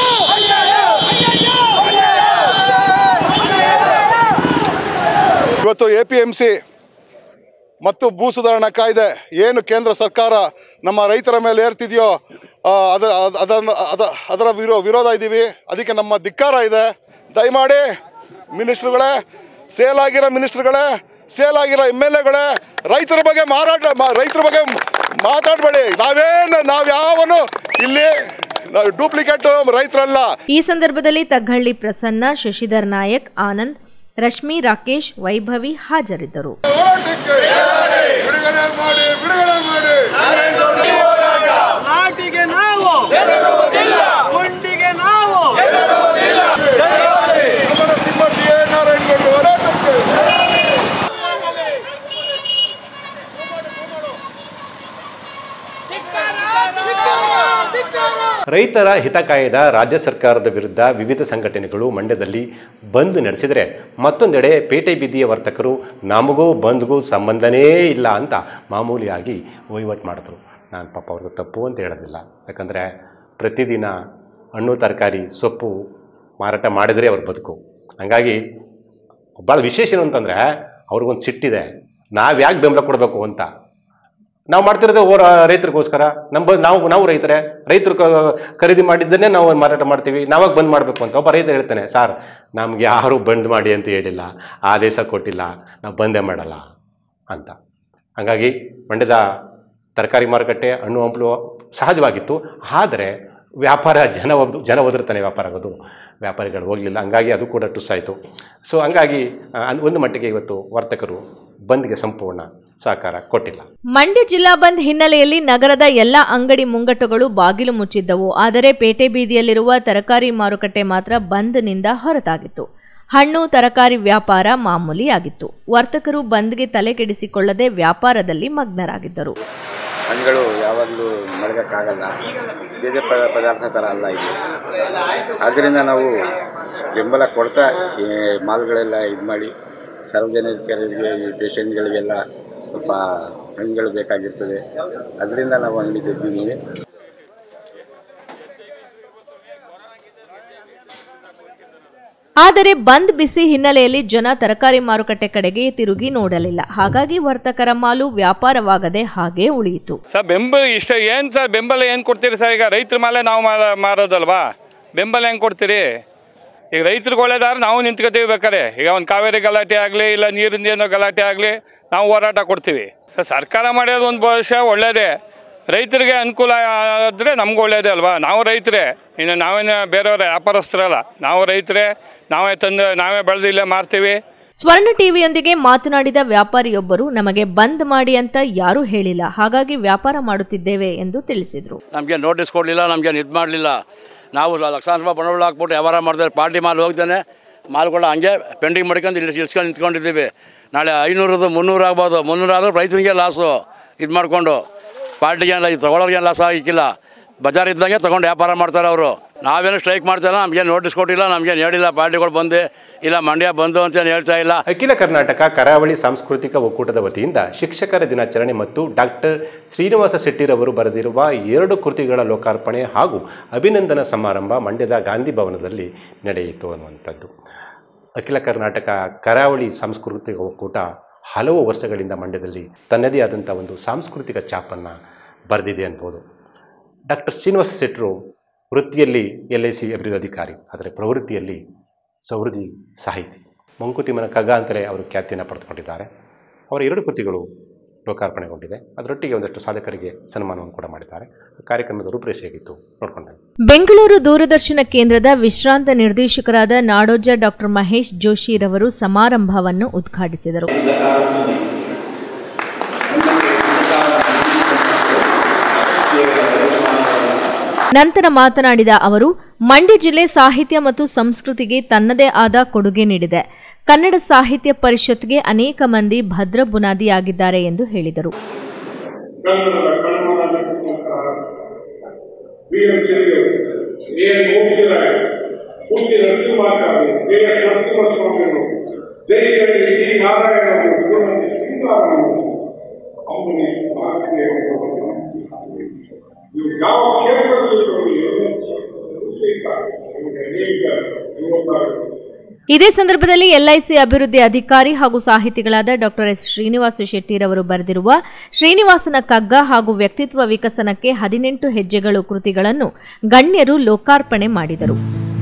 ಇವತ್ತು ಎ ಪಿ ಎಮ್ ಸಿ ಮತ್ತು ಭೂ ಸುಧಾರಣಾ ಕಾಯ್ದೆ ಏನು ಕೇಂದ್ರ ಸರ್ಕಾರ ನಮ್ಮ ರೈತರ ಮೇಲೆ ಏರ್ತಿದೆಯೋ ಆ, ಅದರ ಅದ್- ಅದನ್ನು ಅದ ಅದರ ವಿರೋ ವಿರೋಧ ಇದ್ದೀವಿ ಅದಕ್ಕೆ ನಮ್ಮ ಧಿಕ್ಕಾರ ಇದೆ ದಯಮಾಡಿ ಮಿನಿಸ್ಟ್ರುಗಳೇ ಸೇಲ್ ಆಗಿರೋ ಮಿನಿಸ್ಟ್ರುಗಳೇ ಸೇಲ್ ಆಗಿರೋ ಎಮ್ ಎಲ್ ಎಗಳೇ ರೈತರ ಬಗ್ಗೆ ಮಾರಾಟ ಮಾ- ರೈತರ ಬಗ್ಗೆ ಮಾತಾಡಬೇಡಿ ನಾವೇನು ನಾವು ಯಾವನು ಇಲ್ಲಿ ಡೂಪ್ಲಿಕೇಟ್ ರೈತರಲ್ಲ ಈ ಸಂದರ್ಭದಲ್ಲಿ ತಗ್ಗಳ್ಳಿ ಪ್ರಸನ್ನ ಶಶಿಧರ್ ನಾಯಕ್ ಆನಂದ್ ರಶ್ಮಿ ರಾಕೇಶ್ ವೈಭವಿ ಹಾಜರಿದ್ದರು ಬಿಡುಗಡೆ ಮಾಡಿ ಬಿಡುಗಡೆ ಮಾಡಿ ನಾಟಿಗೆ ನಾವು ಗುಂಡಿಗೆ ನಾವು ಅವರ ಶ್ರೀಮತಿ ಎ. ನಾರಾಯಣಗೌಡ ಹೋರಾಟಕ್ಕೆ ರೈತರ ಹಿತ ಕಾಯ್ದ ರಾಜ್ಯ ಸರ್ಕಾರದ ವಿರುದ್ಧ ವಿವಿಧ ಸಂಘಟನೆಗಳು ಮಂಡ್ಯದಲ್ಲಿ ಬಂದ್ ನಡೆಸಿದರೆ ಮತ್ತೊಂದೆಡೆ ಪೇಟೆ ಬೀದಿಯ ವರ್ತಕರು ನಮಗೂ ಬಂದ್ಗೂ ಸಂಬಂಧನೇ ಇಲ್ಲ ಅಂತ ಮಾಮೂಲಿಯಾಗಿ ವಹಿವಾಟು ಮಾಡಿದ್ರು ನಾನು ಪಾಪ ಅವ್ರದ್ದು ತಪ್ಪು ಅಂತ ಹೇಳೋದಿಲ್ಲ ಯಾಕಂದರೆ ಪ್ರತಿದಿನ ಹಣ್ಣು ತರಕಾರಿ ಸೊಪ್ಪು ಮಾರಾಟ ಮಾಡಿದರೆ ಅವ್ರ ಬದುಕು ಹಂಗಾಗಿ ಭಾಳ ವಿಶೇಷ ಏನು ಅಂತಂದರೆ ಅವ್ರಿಗೊಂದು ಸಿಟ್ಟಿದೆ ನಾವು ಯಾಕೆ ಬೆಂಬಲ ಕೊಡಬೇಕು ಅಂತ ನಾವು ಮಾಡ್ತಿರೋದೇ ಓ ರೈತರಿಗೋಸ್ಕರ ನಮ್ಮ ಬ- ನಾವು ನಾವು ರೈತರೇ ರೈತರು ಕ- ಖರೀದಿ ಮಾಡಿದ್ದನ್ನೇ ನಾವು ಮಾರಾಟ ಮಾಡ್ತೀವಿ ನಾವಾಗ ಬಂದ್ ಮಾಡಬೇಕು ಅಂತ ಒಬ್ಬ ರೈತ ಹೇಳ್ತಾನೆ ಸರ್ ನಮ್ಗೆ ಯಾರು ಬಂದ್ ಮಾಡಿ ಅಂತ ಹೇಳಿಲ್ಲ ಆದೇಶ ಕೊಟ್ಟಿಲ್ಲ ನಾವು ಬಂದೇ ಮಾಡಲ್ಲ ಅಂತ ಹಾಗಾಗಿ ಮಂಡ್ಯದ ತರಕಾರಿ ಮಾರುಕಟ್ಟೆ ಹಣ್ಣು ಹಂಪಲು ಸಹಜವಾಗಿತ್ತು ಆದರೆ ವ್ಯಾಪಾರ ಜನ ಒದ್ ಜನ ಒದರ್ತಾನೆ ವ್ಯಾಪಾರ ಆಗೋದು ವ್ಯಾಪಾರಿಗಳು ಹೋಗಲಿಲ್ಲ ಹಂಗಾಗಿ ಅದು ಕೂಡ ಟುಸ್ಸಾಯಿತು ಸೊ ಹಂಗಾಗಿ ಆ, ಒಂದು ಮಟ್ಟಿಗೆ ಇವತ್ತು ವರ್ತಕರು ಬಂದ್ಗೆ ಸಂಪೂರ್ಣ ಸಹಕಾರ ಕೊಟ್ಟಿಲ್ಲ ಮಂಡ್ಯ ಜಿಲ್ಲಾ ಬಂದ್ ಹಿನ್ನೆಲೆಯಲ್ಲಿ ನಗರದ ಎಲ್ಲ ಅಂಗಡಿ ಮುಂಗಟ್ಟುಗಳು ಬಾಗಿಲು ಮುಚ್ಚಿದ್ದವು ಆದರೆ ಪೇಟೆ ಬೀದಿಯಲ್ಲಿರುವ ತರಕಾರಿ ಮಾರುಕಟ್ಟೆ ಮಾತ್ರ ಬಂದ್ನಿಂದ ಹೊರತಾಗಿತ್ತು ಹಣ್ಣು ತರಕಾರಿ ವ್ಯಾಪಾರ ಮಾಮೂಲಿಯಾಗಿತ್ತು ವರ್ತಕರು ಬಂದ್ಗೆ ತಲೆ ಕೆಡಿಸಿಕೊಳ್ಳದೆ ವ್ಯಾಪಾರದಲ್ಲಿ ಮಗ್ನರಾಗಿದ್ದರು ಹಣ್ಣುಗಳು ಯಾವಾಗಲೂ ಮಡಗಕ್ಕಾಗಲ್ಲ ಬೇರೆ ಪ ಪದಾರ್ಥ ಥರ ಅಲ್ಲ ಇದು ಆದ್ದರಿಂದ ನಾವು ಬೆಂಬಲ ಕೊಡ್ತಾ ಈ ಮಾಲ್ಗಳೆಲ್ಲ ಇದು ಮಾಡಿ ಸಾರ್ವಜನಿಕರಿಗೆ ಈ ಪೇಷಂಟ್ಗಳಿಗೆಲ್ಲ ಸ್ವಲ್ಪ ಹಣ್ಣುಗಳು ಬೇಕಾಗಿರ್ತದೆ ಅದರಿಂದ ನಾವು ಅಂಗಡಿ ತೆಗ್ದಿದ್ದೀವಿ ಆದರೆ ಬಂದ್ ಬಿಸಿ ಹಿನ್ನೆಲೆಯಲ್ಲಿ ಜನ ತರಕಾರಿ ಮಾರುಕಟ್ಟೆ ಕಡೆಗೆ ತಿರುಗಿ ನೋಡಲಿಲ್ಲ ಹಾಗಾಗಿ ವರ್ತಕರ ಮಾಲು ವ್ಯಾಪಾರವಾಗದೆ ಹಾಗೇ ಉಳಿಯಿತು ಸರ್ ಬೆಂಬಲ ಇಷ್ಟ ಏನು ಸರ್ ಬೆಂಬಲ ಏನು ಕೊಡ್ತೀರಿ ಸರ್ ಈಗ ರೈತರ ಮೇಲೆ ನಾವು ಮಾರ ಮಾರೋದಲ್ವಾ ಬೆಂಬಲ ಹೆಂಗೆ ಕೊಡ್ತೀರಿ ಈಗ ರೈತರಿಗೆ ಒಳ್ಳೇದಾದ್ರೆ ನಾವು ನಿಂತ್ಕೋತೀವಿ ಬೇಕಾರೆ ಈಗ ಒಂದು ಕಾವೇರಿ ಗಲಾಟೆ ಆಗಲಿ ಇಲ್ಲ ನೀರಿಂದ ಏನೋ ಗಲಾಟೆ ಆಗಲಿ ನಾವು ಹೋರಾಟ ಕೊಡ್ತೀವಿ ಸರ್ ಸರ್ಕಾರ ಮಾಡೋದು ಒಂದು ಭವಿಷ್ಯ ಒಳ್ಳೇದೇ ರೈತರಿಗೆ ಅನುಕೂಲ ಆದರೆ ನಮ್ಗೆ ಒಳ್ಳೇದೇ ಅಲ್ವಾ ನಾವು ರೈತರೇ ಇನ್ನು ನಾವೇನು ಬೇರೆಯವ್ರ ವ್ಯಾಪಾರಸ್ಥರಲ್ಲ ನಾವು ರೈತರೇ ನಾವೇ ತಂದು ನಾವೇ ಬೆಳೆದು ಇಲ್ಲೇ ಮಾರ್ತೀವಿ ಸ್ವರ್ಣ ಟಿವಿಯೊಂದಿಗೆ ಮಾತನಾಡಿದ ವ್ಯಾಪಾರಿಯೊಬ್ಬರು ನಮಗೆ ಬಂದ್ ಮಾಡಿ ಅಂತ ಯಾರೂ ಹೇಳಿಲ್ಲ ಹಾಗಾಗಿ ವ್ಯಾಪಾರ ಮಾಡುತ್ತಿದ್ದೇವೆ ಎಂದು ತಿಳಿಸಿದರು ನಮಗೆ ನೋಟಿಸ್ ಕೊಡಲಿಲ್ಲ ನಮಗೆ ಇದು ಮಾಡಲಿಲ್ಲ ನಾವು ಲಕ್ಷಾಂತರ ರೂಪಾಯಿ ಬಂಡವಾಳ ಹಾಕ್ಬಿಟ್ಟು ವ್ಯವಹಾರ ಮಾಡಿದ್ರೆ ಪಾರ್ಟಿ ಮಾಲ್ ಹೋಗ್ತಾನೆ ಮಾಲ್ಗಳು ಹಂಗೆ ಪೆಂಡಿಂಗ್ ಮಾಡ್ಕೊಂಡು ಇಲ್ಲಿ ಇಳ್ಸ್ಕೊಂಡು ನಿಂತ್ಕೊಂಡಿದ್ದೀವಿ ನಾಳೆ ಐನೂರದು ಮುನ್ನೂರು ಆಗ್ಬೋದು ಮುನ್ನೂರು ಆದರೂ ರೈತರಿಗೆ ಲಾಸು ಇದು ಮಾಡಿಕೊಂಡು ಪಾರ್ಟಿಗೆ ಇಲ್ಲ ಇದು ತೊಗೊಳೋರಿಗೆ ಲಾಸ್ ಆಗಿಕ್ಕಿಲ್ಲ ಬಜಾರ್ ಇದ್ದಂಗೆ ತೊಗೊಂಡು ವ್ಯಾಪಾರ ಮಾಡ್ತಾರೆ ಅವರು ನಾವೇನು ಸ್ಟ್ರೈಕ್ ಮಾಡ್ತಾಯಿಲ್ಲ ನಮಗೆ ನೋಟಿಸ್ ಕೊಟ್ಟಿಲ್ಲ ನಮಗೇನು ಹೇಳಿಲ್ಲ ಪಾರ್ಟಿಗಳು ಬಂದು ಇಲ್ಲ ಮಂಡ್ಯ ಬಂದು ಅಂತೇನು ಹೇಳ್ತಾ ಇಲ್ಲ ಅಖಿಲ ಕರ್ನಾಟಕ ಕರಾವಳಿ ಸಾಂಸ್ಕೃತಿಕ ಒಕ್ಕೂಟದ ವತಿಯಿಂದ ಶಿಕ್ಷಕರ ದಿನಾಚರಣೆ ಮತ್ತು ಡಾಕ್ಟರ್ ಶ್ರೀನಿವಾಸ ಶೆಟ್ಟಿರವರು ಬರೆದಿರುವ ಎರಡು ಕೃತಿಗಳ ಲೋಕಾರ್ಪಣೆ ಹಾಗೂ ಅಭಿನಂದನಾ ಸಮಾರಂಭ ಮಂಡ್ಯದ ಗಾಂಧಿ ಭವನದಲ್ಲಿ ನಡೆಯಿತು ಅನ್ನುವಂಥದ್ದು ಅಖಿಲ ಕರ್ನಾಟಕ ಕರಾವಳಿ ಸಾಂಸ್ಕೃತಿಕ ಒಕ್ಕೂಟ ಹಲವು ವರ್ಷಗಳಿಂದ ಮಂಡ್ಯದಲ್ಲಿ ತನ್ನದೇ ಆದಂಥ ಒಂದು ಸಾಂಸ್ಕೃತಿಕ ಛಾಪನ್ನು ಬರೆದಿದೆ ಅನ್ಬೋದು ಡಾಕ್ಟರ್ ಶ್ರೀನಿವಾಸ ಶೆಟ್ಟರು ವೃತ್ತಿಯಲ್ಲಿ ಎಲ್ ಐ ಸಿ ಅಭಿವೃದ್ಧಿ ಅಧಿಕಾರಿ ಆದರೆ ಪ್ರವೃತ್ತಿಯಲ್ಲಿ ಸೌಹೃದಿ ಸಾಹಿತಿ ಮಂಕುತಿಮ್ಮನ ಕಗ್ಗ ಅಂತಲೇ ಅವರು ಖ್ಯಾತಿಯನ್ನು ಪಡೆದುಕೊಂಡಿದ್ದಾರೆ ಅವರ ಎರಡು ಕೃತಿಗಳು ಲೋಕಾರ್ಪಣೆಗೊಂಡಿದೆ ಅದರೊಟ್ಟಿಗೆ ಒಂದಷ್ಟು ಸಾಧಕರಿಗೆ ಸನ್ಮಾನವನ್ನು ಕೂಡ ಮಾಡಿದ್ದಾರೆ ಕಾರ್ಯಕ್ರಮದ ರೂಪರೇಷೆ ಹೇಗಿತ್ತು ನೋಡ್ಕೊಂಡೆ ಬೆಂಗಳೂರು ದೂರದರ್ಶನ ಕೇಂದ್ರದ ವಿಶ್ರಾಂತ ನಿರ್ದೇಶಕರಾದ ನಾಡೋಜ ಡಾಕ್ಟರ್ ಮಹೇಶ್ ಜೋಶಿರವರು ಸಮಾರಂಭವನ್ನು ಉದ್ಘಾಟಿಸಿದರು ನಂತರ ಮಾತನಾಡಿದ ಅವರು ಮಂಡ್ಯ ಜಿಲ್ಲೆ ಸಾಹಿತ್ಯ ಮತ್ತು ಸಂಸ್ಕೃತಿಗೆ ತನ್ನದೇ ಆದ ಕೊಡುಗೆ ನೀಡಿದೆ ಕನ್ನಡ ಸಾಹಿತ್ಯ ಪರಿಷತ್ಗೆ ಅನೇಕ ಮಂದಿ ಭದ್ರ ಬುನಾದಿಯಾಗಿದ್ದಾರೆ ಎಂದು ಹೇಳಿದರು ಕನ್ನಡದ ಕಣ್ಮನಾಗಿರ್ತಕ್ಕಂತಹ ವೀರ ಚೆಲ್ಲಿಯವರು ಎ ಗೋವಿಂದರಾಯ ಪೂಜ್ಯ ನರಸಿಂಹಾಚಾರ್ಯ ಕೆ ಎಸ್ ನರಸಿಂಹಸ್ವಾಮಿಗಳು ದೇಶದಲ್ಲಿ ಡಿ ನಾರಾಯಣವರು ಶ್ರೀಮತಿ ಶ್ರೀನಾರಾಯಣವರು ಅವರೇ ಭಾರತೀಯ ನೀವು ಯಾವ ಕ್ಷೇತ್ರದಲ್ಲಿ ನೋಡಿ ಅನೇಕ ಯುವಕರು ಇದೇ ಸಂದರ್ಭದಲ್ಲಿ ಎಲ್ಐಸಿ ಅಭಿವೃದ್ಧಿ ಅಧಿಕಾರಿ ಹಾಗೂ ಸಾಹಿತಿಗಳಾದ ಡಾಕ್ಟರ್ ಎಸ್ ಶ್ರೀನಿವಾಸ ಶೆಟ್ಟಿರವರು ಬರೆದಿರುವ ಶ್ರೀನಿವಾಸನ ಕಗ್ಗ ಹಾಗೂ ವ್ಯಕ್ತಿತ್ವ ವಿಕಸನಕ್ಕೆ ಹದಿನೆಂಟು ಹೆಜ್ಜೆಗಳು ಕೃತಿಗಳನ್ನು ಗಣ್ಯರು ಲೋಕಾರ್ಪಣೆ ಮಾಡಿದರು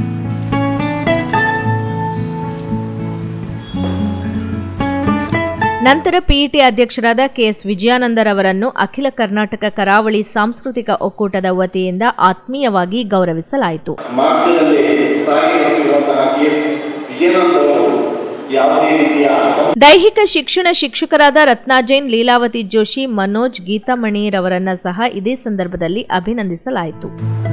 ನಂತರ ಪಿಇಟಿ ಅಧ್ಯಕ್ಷರಾದ ಕೆಎಸ್ ವಿಜಯಾನಂದರವರನ್ನು ಅಖಿಲ ಕರ್ನಾಟಕ ಕರಾವಳಿ ಸಾಂಸ್ಕೃತಿಕ ಒಕ್ಕೂಟದ ವತಿಯಿಂದ ಆತ್ಮೀಯವಾಗಿ ಗೌರವಿಸಲಾಯಿತು ಮಾರ್ಗದಲ್ಲಿ ಸಾಗಿರುತ್ತಿರುವಂತಹ ಎಸ್ ವಿಜಯನಂದ ಅವರು ಯಾವುದೇ ರೀತಿಯ ದೈಹಿಕ ಶಿಕ್ಷಣ ಶಿಕ್ಷಕರಾದ ರತ್ನಾ ಜೈನ್ ಲೀಲಾವತಿ ಜೋಶಿ ಮನೋಜ್ ಗೀತಾಮಣಿರವರನ್ನ ಸಹ ಇದೇ ಸಂದರ್ಭದಲ್ಲಿ ಅಭಿನಂದಿಸಲಾಯಿತು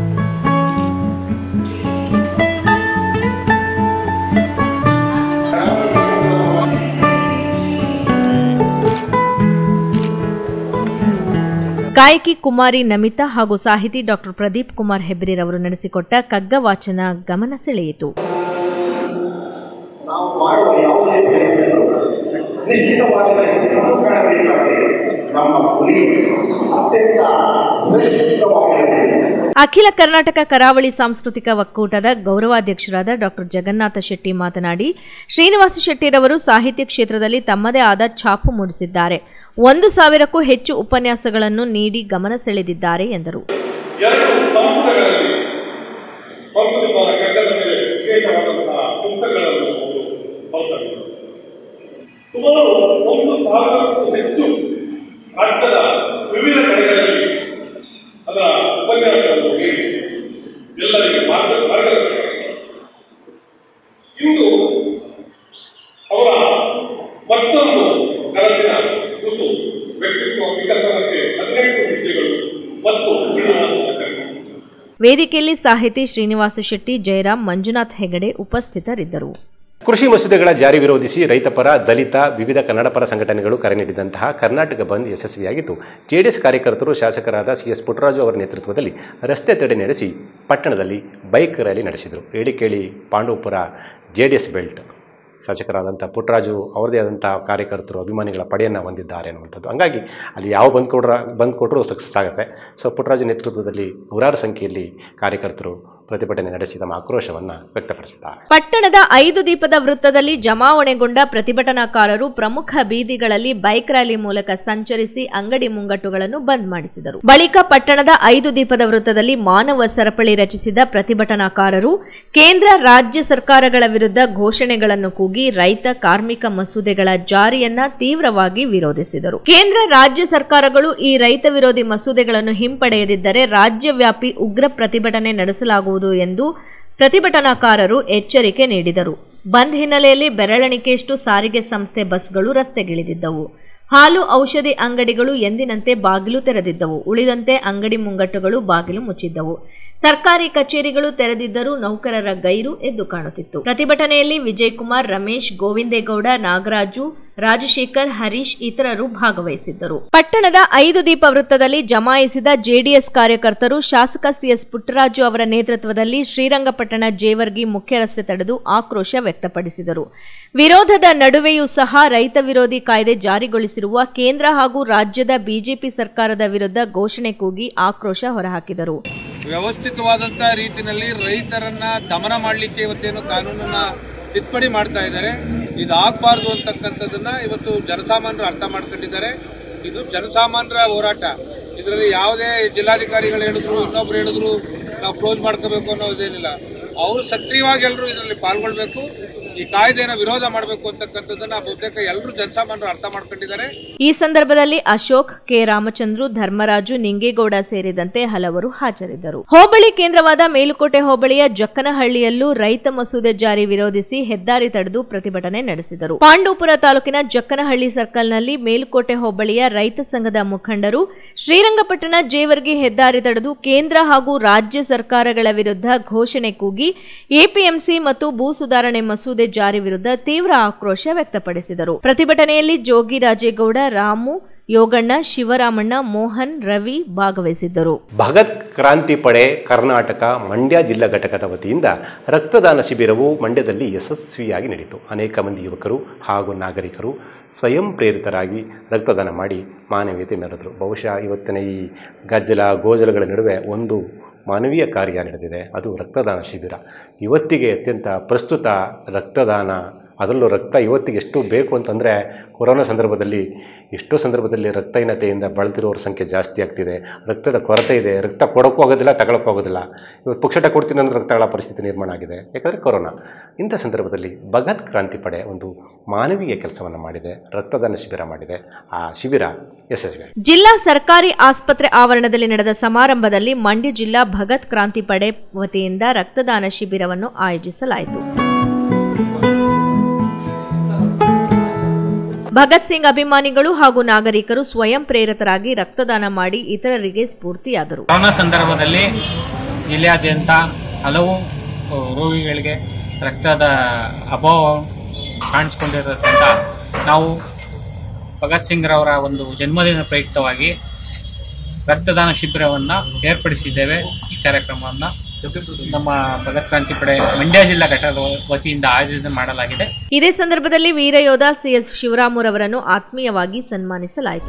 ಗಾಯಕಿ ಕುಮಾರಿ ನಮಿತಾ ಹಾಗೂ ಸಾಹಿತಿ ಡಾಕ್ಟರ್ ಪ್ರದೀಪ್ ಕುಮಾರ್ ಹೆಬ್ರಿರವರು ನಡೆಸಿಕೊಟ್ಟ ಕಗ್ಗ ವಾಚನ ಗಮನ ಸೆಳೆಯಿತು ನಾವು ಮಾಡುವ ಯಾವುದೇ ಪ್ರಯತ್ನಗಳು ನಿಶ್ಚಿತವಾಗಿ ಸಮಕಾಲೀನವಾಗಿ ನಮ್ಮ ಗುರಿ ಅತ್ಯಂತ ಶ್ರೇಷ್ಠವಾಗಿರಬೇಕು ಅಖಿಲ ಕರ್ನಾಟಕ ಕರಾವಳಿ ಸಾಂಸ್ಕೃತಿಕ ಒಕ್ಕೂಟದ ಗೌರವಾಧ್ಯಕ್ಷರಾದ ಡಾಕ್ಟರ್ ಜಗನ್ನಾಥ ಶೆಟ್ಟಿ ಮಾತನಾಡಿ ಶ್ರೀನಿವಾಸ ಶೆಟ್ಟಿರವರು ಸಾಹಿತ್ಯ ಕ್ಷೇತ್ರದಲ್ಲಿ ತಮ್ಮದೇ ಆದ ಛಾಪು ಮೂಡಿಸಿದ್ದಾರೆ ಒಂದು ಸಾವಿರಕ್ಕೂ ಹೆಚ್ಚು ಉಪನ್ಯಾಸಗಳನ್ನು ನೀಡಿ ಗಮನ ಸೆಳೆದಿದ್ದಾರೆ ಎಂದರು ಎರಡು ಸಂಪುಟಗಳಲ್ಲಿ ಮಂಕುತಿಮ್ಮನ ಕಗ್ಗದ ಮೇಲೆ ವಿಶೇಷವಾದಂತಹ ಪುಸ್ತಕಗಳನ್ನು ಅವರು ಬರೆದರು ಸುಮಾರು ಒಂದು ಸಾವಿರಕ್ಕೂ ಹೆಚ್ಚು ರಾಜ್ಯದ ವಿವಿಧ ಕಡೆಗಳಲ್ಲಿ ಅದರ ಉಪನ್ಯಾಸವನ್ನು ನೀಡಿ ಎಲ್ಲರಿಗೆ ಮಾರ್ಗ ಮಾರ್ಗದರ್ಶನ ಮಾಡಿದ್ದಾರೆ. ಇಂದು ಅವರ ಮತ್ತೊಂದು ಕನಸಿನ ಕುಸು ವ್ಯಕ್ತಿತ್ವ ವಿಕಸನಕ್ಕೆ ಹದಿನೆಂಟು ಹೆಜ್ಜೆಗಳು ಮತ್ತು ಶ್ರೀನಿವಾಸನ ಕಗ್ಗ. ವೇದಿಕೆಯಲ್ಲಿ ಸಾಹಿತಿ ಶ್ರೀನಿವಾಸ ಶೆಟ್ಟಿ ಜಯರಾಮ್ ಮಂಜುನಾಥ್ ಹೆಗಡೆ ಉಪಸ್ಥಿತರಿದ್ದರು ಕೃಷಿ ಮಸೂದೆಗಳ ಜಾರಿ ವಿರೋಧಿಸಿ ರೈತಪರ ದಲಿತ ವಿವಿಧ ಕನ್ನಡಪರ ಸಂಘಟನೆಗಳು ಕರೆ ನೀಡಿದಂತಹ ಕರ್ನಾಟಕ ಬಂದ್ ಯಶಸ್ವಿಯಾಗಿತ್ತು ಜೆಡಿಎಸ್ ಕಾರ್ಯಕರ್ತರು ಶಾಸಕರಾದ ಸಿಎಸ್ ಪುಟ್ಟರಾಜು ಅವರ ನೇತೃತ್ವದಲ್ಲಿ ರಸ್ತೆ ತಡೆ ನಡೆಸಿ ಪಟ್ಟಣದಲ್ಲಿ ಬೈಕ್ ರ್ಯಾಲಿ ನಡೆಸಿದರು ಹೇಳಿ ಕೇಳಿ ಪಾಂಡವಪುರ ಜೆಡಿಎಸ್ ಬೆಲ್ಟ್ ಶಾಸಕರಾದಂಥ ಪುಟ್ಟರಾಜು ಅವರದೇ ಆದಂಥ ಕಾರ್ಯಕರ್ತರು ಅಭಿಮಾನಿಗಳ ಪಡೆಯನ್ನು ಹೊಂದಿದ್ದಾರೆ ಅನ್ನುವಂಥದ್ದು ಹಂಗಾಗಿ ಅಲ್ಲಿ ಯಾವ ಬಂದ್ ಕೊಡ್ರ ಬಂದ್ ಕೊಟ್ಟರು ಸಕ್ಸಸ್ ಆಗುತ್ತೆ ಸೊ ಪುಟ್ಟರಾಜು ನೇತೃತ್ವದಲ್ಲಿ ನೂರಾರು ಸಂಖ್ಯೆಯಲ್ಲಿ ಕಾರ್ಯಕರ್ತರು ಪ್ರತಿಭಟನೆ ನಡೆಸಿ ತಮ್ಮ ಆಕ್ರೋಶವನ್ನು ವ್ಯಕ್ತಪಡಿಸಿದ್ದಾರೆ ಪಟ್ಟಣದ ಐದು ದೀಪದ ವೃತ್ತದಲ್ಲಿ ಜಮಾವಣೆಗೊಂಡ ಪ್ರತಿಭಟನಾಕಾರರು ಪ್ರಮುಖ ಬೀದಿಗಳಲ್ಲಿ ಬೈಕ್ ರ್ಯಾಲಿ ಮೂಲಕ ಸಂಚರಿಸಿ ಅಂಗಡಿ ಮುಂಗಟ್ಟುಗಳನ್ನು ಬಂದ್ ಮಾಡಿಸಿದರು ಬಳಿಕ ಪಟ್ಟಣದ ಐದು ದೀಪದ ವೃತ್ತದಲ್ಲಿ ಮಾನವ ಸರಪಳಿ ರಚಿಸಿದ ಪ್ರತಿಭಟನಾಕಾರರು ಕೇಂದ್ರ ರಾಜ್ಯ ಸರ್ಕಾರಗಳ ವಿರುದ್ಧ ಘೋಷಣೆಗಳನ್ನು ಕೂಗಿ ರೈತ ಕಾರ್ಮಿಕ ಮಸೂದೆಗಳ ಜಾರಿಯನ್ನ ತೀವ್ರವಾಗಿ ವಿರೋಧಿಸಿದರು ಕೇಂದ್ರ ರಾಜ್ಯ ಸರ್ಕಾರಗಳು ಈ ರೈತ ವಿರೋಧಿ ಮಸೂದೆಗಳನ್ನು ಹಿಂಪಡೆಯದಿದ್ದರೆ ರಾಜ್ಯವ್ಯಾಪಿ ಉಗ್ರ ಪ್ರತಿಭಟನೆ ನಡೆಸಲಾಗುವುದು ಎಂದು ಪ್ರತಿಭಟನಾಕಾರರು ಎಚ್ಚರಿಕೆ ನೀಡಿದರು ಬಂದ್ ಹಿನ್ನೆಲೆಯಲ್ಲಿ ಬೆರಳೆಣಿಕೆಯಷ್ಟು ಸಾರಿಗೆ ಸಂಸ್ಥೆ ಬಸ್ಗಳು ರಸ್ತೆಗಿಳಿದಿದ್ದವು ಹಾಲು ಔಷಧಿ ಅಂಗಡಿಗಳು ಎಂದಿನಂತೆ ಬಾಗಿಲು ತೆರೆದಿದ್ದವು ಉಳಿದಂತೆ ಅಂಗಡಿ ಮುಂಗಟ್ಟುಗಳು ಬಾಗಿಲು ಮುಚ್ಚಿದ್ದವು ಸರ್ಕಾರಿ ಕಚೇರಿಗಳು ತೆರೆದಿದ್ದರೂ ನೌಕರರ ಗೈರು ಎದ್ದು ಕಾಣುತ್ತಿತ್ತು ಪ್ರತಿಭಟನೆಯಲ್ಲಿ ವಿಜಯ್ ಕುಮಾರ್ ರಮೇಶ್ ಗೋವಿಂದೇಗೌಡ ನಾಗರಾಜು ರಾಜಶೇಖರ್ ಹರೀಶ್ ಇತರರು ಭಾಗವಹಿಸಿದ್ದರು ಪಟ್ಟಣದ ಐದು ದೀಪ ವೃತ್ತದಲ್ಲಿ ಜಮಾಯಿಸಿದ ಜೆಡಿಎಸ್ ಕಾರ್ಯಕರ್ತರು ಶಾಸಕ ಸಿಎಸ್ ಪುಟ್ಟರಾಜು ಅವರ ನೇತೃತ್ವದಲ್ಲಿ ಶ್ರೀರಂಗಪಟ್ಟಣ ಜೇವರ್ಗಿ ಮುಖ್ಯ ರಸ್ತೆ ತಡೆದು ಆಕ್ರೋಶ ವ್ಯಕ್ತಪಡಿಸಿದರು ವಿರೋಧದ ನಡುವೆಯೂ ಸಹ ರೈತ ವಿರೋಧಿ ಕಾಯ್ದೆ ಜಾರಿಗೊಳಿಸಿರುವ ಕೇಂದ್ರ ಹಾಗೂ ರಾಜ್ಯದ ಬಿಜೆಪಿ ಸರ್ಕಾರದ ವಿರುದ್ಧ ಘೋಷಣೆ ಕೂಗಿ ಆಕ್ರೋಶ ಹೊರಹಾಕಿದರು ವ್ಯವಸ್ಥಿತವಾದಂತ ರೀತಿಯಲ್ಲಿ ರೈತರನ್ನ ದಮನ ಮಾಡಲಿಕ್ಕೆ ಇವತ್ತೇನು ಕಾನೂನನ್ನ ತಿದ್ದುಪಡಿ ಮಾಡ್ತಾ ಇದ್ದಾರೆ ಇದು ಆಗ್ಬಾರ್ದು ಅಂತಕ್ಕಂಥದ್ದನ್ನ ಇವತ್ತು ಜನಸಾಮಾನ್ಯರು ಅರ್ಥ ಮಾಡ್ಕೊಂಡಿದ್ದಾರೆ ಇದು ಜನಸಾಮಾನ್ಯರ ಹೋರಾಟ ಇದರಲ್ಲಿ ಯಾವುದೇ ಜಿಲ್ಲಾಧಿಕಾರಿಗಳು ಹೇಳಿದ್ರು ಇನ್ನೊಬ್ರು ಹೇಳಿದ್ರು ನಾವು ಕ್ಲೋಸ್ ಮಾಡ್ಕೋಬೇಕು ಅನ್ನೋದೇನಿಲ್ಲ ಅವರು ಸಕ್ರಿಯವಾಗಿ ಎಲ್ಲರೂ ಇದರಲ್ಲಿ ಪಾಲ್ಗೊಳ್ಬೇಕು ಈ ಕಾಯ್ದೆನ ವಿರೋಧ ಮಾಡಬೇಕು ಅಂತಕ್ಕಂಥದ್ದನ್ನ ಬಹುತೇಕ ಎಲ್ಲರೂ ಜನಸಾಮಾನ್ಯರು ಅರ್ಥ ಮಾಡ್ಕೊಂಡಿದ್ದಾರೆ ಈ ಸಂದರ್ಭದಲ್ಲಿ ಅಶೋಕ್ ಕೆ ರಾಮಚಂದ್ರು ಧರ್ಮರಾಜು ನಿಂಗೇಗೌಡ ಸೇರಿದಂತೆ ಹಲವರು ಹಾಜರಿದ್ದರು ಹೋಬಳಿ ಕೇಂದ್ರವಾದ ಮೇಲುಕೋಟೆ ಹೋಬಳಿಯ ಜಕ್ಕನಹಳ್ಳಿಯಲ್ಲೂ ರೈತ ಮಸೂದೆ ಜಾರಿ ವಿರೋಧಿಸಿ ಹೆದ್ದಾರಿ ತಡೆದು ಪ್ರತಿಭಟನೆ ನಡೆಸಿದರು ಪಾಂಡವಪುರ ತಾಲೂಕಿನ ಜಕ್ಕನಹಳ್ಳಿ ಸರ್ಕಲ್ನಲ್ಲಿ ಮೇಲುಕೋಟೆ ಹೋಬಳಿಯ ರೈತ ಸಂಘದ ಮುಖಂಡರು ಶ್ರೀರಂಗಪಟ್ಟಣ ಜೇವರ್ಗಿ ಹೆದ್ದಾರಿ ತಡೆದು ಕೇಂದ್ರ ಹಾಗೂ ರಾಜ್ಯ ಸರ್ಕಾರಗಳ ವಿರುದ್ಧ ಘೋಷಣೆ ಕೂಗಿ ಎಪಿಎಂಸಿ ಮತ್ತು ಭೂ ಸುಧಾರಣೆ ಮಸೂದೆ ಜಾರಿ ವಿರುದ್ಧ ತೀವ್ರ ಆಕ್ರೋಶ ವ್ಯಕ್ತಪಡಿಸಿದರು ಪ್ರತಿಭಟನೆಯಲ್ಲಿ ಜೋಗಿ ರಾಜೇಗೌಡ ರಾಮು ಯೋಗಣ್ಣ ಶಿವರಾಮಣ್ಣ ಮೋಹನ್ ರವಿ ಭಾಗವಹಿಸಿದ್ದರು ಭಗತ್ ಕ್ರಾಂತಿ ಪಡೆ ಕರ್ನಾಟಕ ಮಂಡ್ಯ ಜಿಲ್ಲಾ ಘಟಕದ ವತಿಯಿಂದ ರಕ್ತದಾನ ಶಿಬಿರವು ಮಂಡ್ಯದಲ್ಲಿ ಯಶಸ್ವಿಯಾಗಿ ನಡೆಯಿತು ಅನೇಕ ಮಂದಿ ಯುವಕರು ಹಾಗೂ ನಾಗರಿಕರು ಸ್ವಯಂ ಪ್ರೇರಿತರಾಗಿ ರಕ್ತದಾನ ಮಾಡಿ ಮಾನವೀಯತೆ ಮೆರೆದರು ಬಹುಶಃ ಇವತ್ತಿನ ಈ ಗಜ್ಜಲ ಗೋಜಲಗಳ ನಡುವೆ ಒಂದು ಮಾನವೀಯ ಕಾರ್ಯ ನಡೆದಿದೆ ಅದು ರಕ್ತದಾನ ಶಿಬಿರ ಇವತ್ತಿಗೆ ಅತ್ಯಂತ ಪ್ರಸ್ತುತ ರಕ್ತದಾನ ಅದರಲ್ಲೂ ರಕ್ತ ಇವತ್ತಿಗೆ ಎಷ್ಟು ಬೇಕು ಅಂತಂದರೆ ಕೊರೋನಾ ಸಂದರ್ಭದಲ್ಲಿ ಎಷ್ಟೋ ಸಂದರ್ಭದಲ್ಲಿ ರಕ್ತಹೀನತೆಯಿಂದ ಬಳಲ್ತಿರೋರ ಸಂಖ್ಯೆ ಜಾಸ್ತಿ ಆಗ್ತಿದೆ ರಕ್ತದ ಕೊರತೆ ಇದೆ ರಕ್ತ ಕೊಡೋಕ್ಕೂ ಆಗೋದಿಲ್ಲ ತಗೊಳಕ್ಕೂ ಆಗೋದಿಲ್ಲ ಇವತ್ತು ಪುಕ್ಷಟ ಕೊಡ್ತೀನಿ ಅಂದ್ರೆ ರಕ್ತ ತಗೊಳ್ಳೋ ಪರಿಸ್ಥಿತಿ ನಿರ್ಮಾಣ ಆಗಿದೆ ಯಾಕಂದರೆ ಕೊರೋನಾ ಇಂಥ ಸಂದರ್ಭದಲ್ಲಿ ಭಗತ್ ಕ್ರಾಂತಿ ಪಡೆ ಒಂದು ಮಾನವೀಯ ಕೆಲಸವನ್ನು ಮಾಡಿದೆ ರಕ್ತದಾನ ಶಿಬಿರ ಮಾಡಿದೆ ಆ ಶಿಬಿರ ಯಶಸ್ವಿ ಜಿಲ್ಲಾ ಸರ್ಕಾರಿ ಆಸ್ಪತ್ರೆ ಆವರಣದಲ್ಲಿ ನಡೆದ ಸಮಾರಂಭದಲ್ಲಿ ಮಂಡ್ಯ ಜಿಲ್ಲಾ ಭಗತ್ ಕ್ರಾಂತಿ ಪಡೆ ವತಿಯಿಂದ ರಕ್ತದಾನ ಶಿಬಿರವನ್ನು ಆಯೋಜಿಸಲಾಯಿತು ಭಗತ್ ಸಿಂಗ್ ಅಭಿಮಾನಿಗಳು ಹಾಗೂ ನಾಗರಿಕರು ಸ್ವಯಂ ಪ್ರೇರಿತರಾಗಿ ರಕ್ತದಾನ ಮಾಡಿ ಇತರರಿಗೆ ಸ್ಫೂರ್ತಿಯಾದರು ಕೊರೋನಾ ಸಂದರ್ಭದಲ್ಲಿ ಜಿಲ್ಲೆಯಾದ್ಯಂತ ಹಲವು ರೋಗಿಗಳಿಗೆ ರಕ್ತದ ಅಭಾವ ಕಾಣಿಸ್ಕೊಂಡಿರೋದ್ರಿಂದ ನಾವು ಭಗತ್ ಸಿಂಗ್ ರವರ ಒಂದು ಜನ್ಮದಿನ ಪ್ರಯುಕ್ತವಾಗಿ ರಕ್ತದಾನ ಶಿಬಿರವನ್ನು ಏರ್ಪಡಿಸಿದ್ದೇವೆ ಈ ಕಾರ್ಯಕ್ರಮವನ್ನು ನಮ್ಮ ಭಗತ್ ಕ್ರಾಂತಿ ಪಡೆ ಮಂಡ್ಯ ಜಿಲ್ಲಾ ಘಟಕದ ವತಿಯಿಂದ ಆಯೋಜನೆ ಮಾಡಲಾಗಿದೆ ಇದೇ ಸಂದರ್ಭದಲ್ಲಿ ವೀರಯೋಧ ಸಿಎಸ್ ಶಿವರಾಮುರವರನ್ನು ಆತ್ಮೀಯವಾಗಿ ಸನ್ಮಾನಿಸಲಾಯಿತು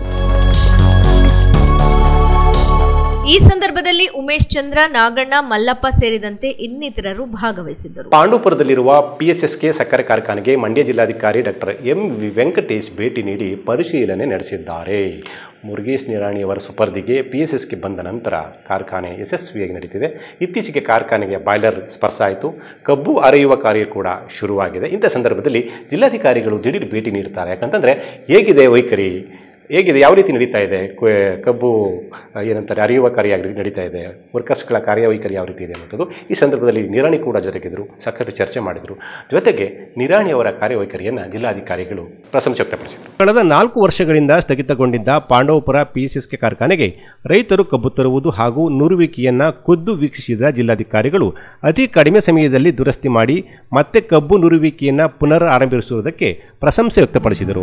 ಈ ಸಂದರ್ಭದಲ್ಲಿ ಉಮೇಶ್ ಚಂದ್ರ ನಾಗಣ್ಣ ಮಲ್ಲಪ್ಪ ಸೇರಿದಂತೆ ಇನ್ನಿತರರು ಭಾಗವಹಿಸಿದ್ದರು ಪಾಂಡವಪುರದಲ್ಲಿರುವ ಪಿಎಸ್ಎಸ್ಕೆ ಸಕ್ಕರೆ ಕಾರ್ಖಾನೆಗೆ ಮಂಡ್ಯ ಜಿಲ್ಲಾಧಿಕಾರಿ ಡಾಕ್ಟರ್ ಎಂ ವಿ ವೆಂಕಟೇಶ್ ಭೇಟಿ ನೀಡಿ ಪರಿಶೀಲನೆ ನಡೆಸಿದ್ದಾರೆ ಮುರುಗೇಶ್ ನಿರಾಣಿಯವರ ಸುಪರ್ದಿಗೆ ಪಿಎಸ್ಎಸ್ಗೆ ಬಂದ ನಂತರ ಕಾರ್ಖಾನೆ ಯಶಸ್ವಿಯಾಗಿ ನಡೀತಿದೆ ಇತ್ತೀಚೆಗೆ ಕಾರ್ಖಾನೆಗೆ ಬಾಯ್ಲರ್ ಸ್ಪರ್ಶ ಆಯಿತು ಕಬ್ಬು ಅರೆಯುವ ಕಾರ್ಯ ಕೂಡ ಶುರುವಾಗಿದೆ ಇಂಥ ಸಂದರ್ಭದಲ್ಲಿ ಜಿಲ್ಲಾಧಿಕಾರಿಗಳು ದಿಢೀರ್ ಭೇಟಿ ನೀಡ್ತಾರೆ ಯಾಕಂತಂದರೆ ಹೇಗಿದೆ ವೈಖರಿ ಹೇಗಿದೆ ಯಾವ ರೀತಿ ನಡೀತಾ ಇದೆ ಕ- ಕಬ್ಬು ಆ, ಏನಂತಾರೆ ಅರಿಯುವ ಕಾರ್ಯ ಯಾವ ರೀತಿ ನಡೀತಾ ಇದೆ ವರ್ಕರ್ಸ್ಗಳ ಕಾರ್ಯವೈಖರಿ ಯಾವ ರೀತಿ ಇದೆ ಅನ್ನೋದು ಈ ಸಂದರ್ಭದಲ್ಲಿ ನಿರಾಣಿ ಕೂಡ ಜೊತೆಗಿದ್ರು ಸಾಕಷ್ಟು ಚರ್ಚೆ ಮಾಡಿದರು ಜೊತೆಗೆ ನಿರಾಣಿಯವರ ಕಾರ್ಯವೈಖರಿಯನ್ನು ಜಿಲ್ಲಾಧಿಕಾರಿಗಳು ಪ್ರಶಂಸೆ ವ್ಯಕ್ತಪಡಿಸಿದರು ಕಳೆದ ನಾಲ್ಕು ವರ್ಷಗಳಿಂದ ಸ್ಥಗಿತಗೊಂಡಿದ್ದ ಪಾಂಡವಪುರ ಪಿಎಸ್ಎಸ್ಕೆ ಕಾರ್ಖಾನೆಗೆ ರೈತರು ಕಬ್ಬು ತರುವುದು ಹಾಗೂ ನುರುವಿಕೆಯನ್ನು ಖುದ್ದು ವೀಕ್ಷಿಸಿದ ಜಿಲ್ಲಾಧಿಕಾರಿಗಳು ಅತಿ ಕಡಿಮೆ ಸಮಯದಲ್ಲಿ ದುರಸ್ತಿ ಮಾಡಿ ಮತ್ತೆ ಕಬ್ಬು ನುರುವಿಕೆಯನ್ನು ಪುನರ್ ಆರಂಭಿಸುವುದಕ್ಕೆ ಪ್ರಶಂಸೆ ವ್ಯಕ್ತಪಡಿಸಿದರು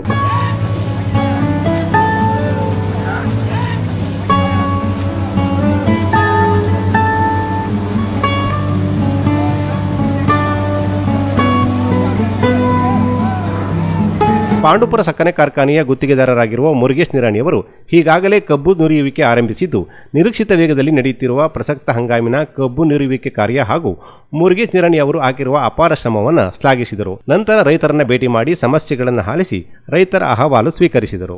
ಪಾಂಡುಪುರ ಸಕ್ಕರೆ ಕಾರ್ಖಾನೆಯ ಗುತ್ತಿಗೆದಾರರಾಗಿರುವ ಮುರುಗೇಶ್ ನಿರಾಣಿಯವರು ಈಗಾಗಲೇ ಕಬ್ಬು ನುರಿಯುವಿಕೆ ಆರಂಭಿಸಿದ್ದು ನಿರೀಕ್ಷಿತ ವೇಗದಲ್ಲಿ ನಡೆಯುತ್ತಿರುವ ಪ್ರಸಕ್ತ ಹಂಗಾಮಿನ ಕಬ್ಬು ನುರಿಯುವಿಕೆ ಕಾರ್ಯ ಹಾಗೂ ಮುರುಗೇಶ್ ನಿರಾಣಿ ಅವರು ಹಾಕಿರುವ ಅಪಾರ ಶ್ರಮವನ್ನು ಶ್ಲಾಘಿಸಿದರು ನಂತರ ರೈತರನ್ನ ಭೇಟಿ ಮಾಡಿ ಸಮಸ್ಯೆಗಳನ್ನು ಆಲಿಸಿ ರೈತರ ಅಹವಾಲು ಸ್ವೀಕರಿಸಿದರು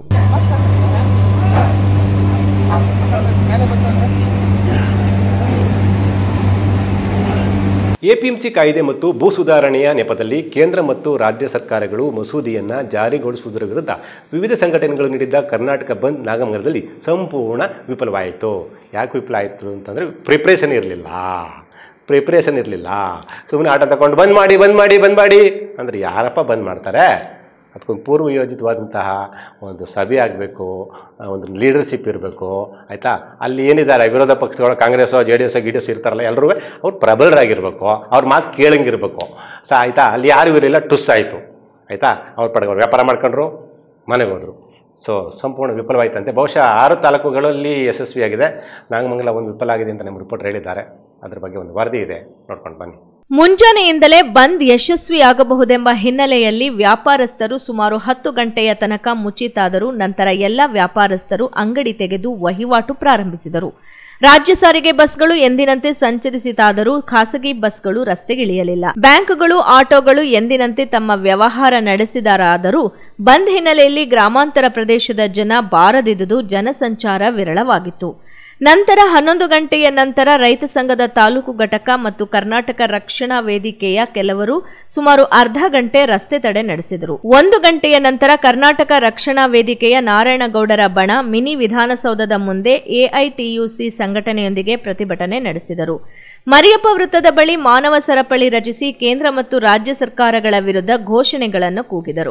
ಎಪಿಎಂಸಿ ಕಾಯ್ದೆ ಮತ್ತು ಭೂ ಸುಧಾರಣೆಯ ನೆಪದಲ್ಲಿ ಕೇಂದ್ರ ಮತ್ತು ರಾಜ್ಯ ಸರ್ಕಾರಗಳು ಮಸೂದೆಯನ್ನು ಜಾರಿಗೊಳಿಸುವುದರ ವಿರುದ್ಧ ವಿವಿಧ ಸಂಘಟನೆಗಳು ನೀಡಿದ್ದ ಕರ್ನಾಟಕ ಬಂದ್ ನಾಗಮಂಗಲದಲ್ಲಿ ಸಂಪೂರ್ಣ ವಿಫಲವಾಯಿತು ಯಾಕೆ ವಿಫಲ ಆಯಿತು ಅಂತಂದರೆ ಪ್ರಿಪ್ರೇಷನ್ ಇರಲಿಲ್ಲ ಪ್ರಿಪ್ರೇಷನ್ ಇರಲಿಲ್ಲ ಸುಮ್ಮನೆ ಆಟ ತಗೊಂಡು ಬಂದ್ ಮಾಡಿ ಬಂದ್ ಮಾಡಿ ಬಂದ್ ಮಾಡಿ ಅಂದರೆ ಯಾರಪ್ಪ ಬಂದ್ ಮಾಡ್ತಾರೆ ಅದಕ್ಕೊಂದು ಪೂರ್ವಯೋಜಿತವಾದಂತಹ ಒಂದು ಸಭೆ ಆಗಬೇಕು ಒಂದು ಲೀಡರ್ಶಿಪ್ ಇರಬೇಕು ಆಯಿತಾ ಅಲ್ಲಿ ಏನಿದ್ದಾರೆ ವಿರೋಧ ಪಕ್ಷಗಳು ಕಾಂಗ್ರೆಸ್ಸೋ ಜೆ ಡಿ ಎಸ್ ಗಿ ಡಿ ಎಸ್ ಇರ್ತಾರಲ್ಲ ಎಲ್ಲರೂ ಅವ್ರು ಪ್ರಬಲರಾಗಿರ್ಬೇಕು ಅವ್ರ ಮಾತು ಕೇಳಂಗಿರ್ಬೇಕು ಸೊ ಆಯಿತಾ ಅಲ್ಲಿ ಯಾರು ಇರಲಿಲ್ಲ ಟುಸ್ ಆಯಿತು ಆಯಿತಾ ಅವ್ರ ಪಡೆಗೆ ಅವ್ರು ವ್ಯಾಪಾರ ಮಾಡ್ಕೊಂಡ್ರು ಮನೆಗೆ ಹೋದರು ಸೊ ಸಂಪೂರ್ಣ ವಿಫಲವಾಯಿತಂತೆ ಬಹುಶಃ ಆರು ತಾಲೂಕುಗಳಲ್ಲಿ ಯಶಸ್ವಿಯಾಗಿದೆ ನಾಗಮಂಗಲ ಒಂದು ವಿಫಲ ಆಗಿದೆ ಅಂತ ನಮ್ಮ ರಿಪೋರ್ಟರ್ ಹೇಳಿದ್ದಾರೆ ಅದ್ರ ಬಗ್ಗೆ ಒಂದು ವರದಿ ಇದೆ ನೋಡ್ಕೊಂಡು ಬನ್ನಿ ಮುಂಜಾನೆಯಿಂದಲೇ ಬಂದ್ ಯಶಸ್ವಿಯಾಗಬಹುದೆಂಬ ಹಿನ್ನೆಲೆಯಲ್ಲಿ ವ್ಯಾಪಾರಸ್ಥರು ಸುಮಾರು ಹತ್ತು ಗಂಟೆಯ ತನಕ ಮುಚ್ಚಿತಾದರೂ ನಂತರ ಎಲ್ಲ ವ್ಯಾಪಾರಸ್ಥರು ಅಂಗಡಿ ತೆಗೆದು ವಹಿವಾಟು ಪ್ರಾರಂಭಿಸಿದರು ರಾಜ್ಯ ಸಾರಿಗೆ ಬಸ್ಗಳು ಎಂದಿನಂತೆ ಸಂಚರಿಸಿತಾದರೂ ಖಾಸಗಿ ಬಸ್ಗಳು ರಸ್ತೆಗಿಳಿಯಲಿಲ್ಲ ಬ್ಯಾಂಕ್ಗಳು ಆಟೋಗಳು ಎಂದಿನಂತೆ ತಮ್ಮ ವ್ಯವಹಾರ ನಡೆಸಿದರಾದರೂ ಬಂದ್ ಹಿನ್ನೆಲೆಯಲ್ಲಿ ಗ್ರಾಮಾಂತರ ಪ್ರದೇಶದ ಜನ ಬಾರದಿದ್ದುದು ಜನಸಂಚಾರ ವಿರಳವಾಗಿತ್ತು ನಂತರ ಹನ್ನೊಂದು ಗಂಟೆಯ ನಂತರ ರೈತ ಸಂಘದ ತಾಲೂಕು ಘಟಕ ಮತ್ತು ಕರ್ನಾಟಕ ರಕ್ಷಣಾ ವೇದಿಕೆಯ ಕೆಲವರು ಸುಮಾರು ಅರ್ಧ ಗಂಟೆ ರಸ್ತೆ ತಡೆ ನಡೆಸಿದರು ಒಂದು ಗಂಟೆಯ ನಂತರ ಕರ್ನಾಟಕ ರಕ್ಷಣಾ ವೇದಿಕೆಯ ನಾರಾಯಣಗೌಡರ ಬಣ ಮಿನಿ ವಿಧಾನಸೌಧದ ಮುಂದೆ ಎಐಟಿಯುಸಿ ಸಂಘಟನೆಯೊಂದಿಗೆ ಪ್ರತಿಭಟನೆ ನಡೆಸಿದರು ಮರಿಯಪ್ಪ ವೃತ್ತದ ಬಳಿ ಮಾನವ ಸರಪಳಿ ರಚಿಸಿ ಕೇಂದ್ರ ಮತ್ತು ರಾಜ್ಯ ಸರ್ಕಾರಗಳ ವಿರುದ್ಧ ಘೋಷಣೆಗಳನ್ನು ಕೂಗಿದರು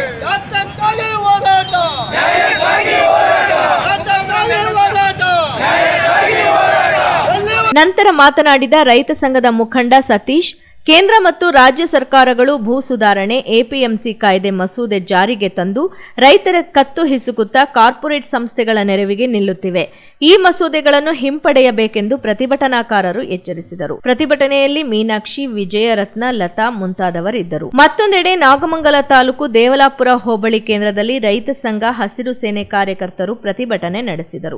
ನಂತರ ಮಾತನಾಡಿದ ರೈತ ಸಂಘದ ಮುಖಂಡ ಸತೀಶ್ ಕೇಂದ್ರ ಮತ್ತು ರಾಜ್ಯ ಸರ್ಕಾರಗಳು ಭೂ ಸುಧಾರಣೆ ಎಪಿಎಂಸಿ ಕಾಯ್ದೆ ಮಸೂದೆ ಜಾರಿಗೆ ತಂದು ರೈತರ ಕತ್ತು ಹಿಸುಕುತ್ತಾ ಕಾರ್ಪೊರೇಟ್ ಸಂಸ್ಥೆಗಳ ನೆರವಿಗೆ ನಿಲ್ಲುತ್ತಿವೆ ಈ ಮಸೂದೆಗಳನ್ನು ಹಿಂಪಡೆಯಬೇಕೆಂದು ಪ್ರತಿಭಟನಾಕಾರರು ಎಚ್ಚರಿಸಿದರು ಪ್ರತಿಭಟನೆಯಲ್ಲಿ ಮೀನಾಕ್ಷಿ ವಿಜಯರತ್ನ ಲತಾ ಮುಂತಾದವರಿದ್ದರು ಮತ್ತೊಂದೆಡೆ ನಾಗಮಂಗಲ ತಾಲೂಕು ದೇವಲಾಪುರ ಹೋಬಳಿ ಕೇಂದ್ರದಲ್ಲಿ ರೈತ ಸಂಘ ಹಸಿರು ಸೇನೆ ಕಾರ್ಯಕರ್ತರು ಪ್ರತಿಭಟನೆ ನಡೆಸಿದರು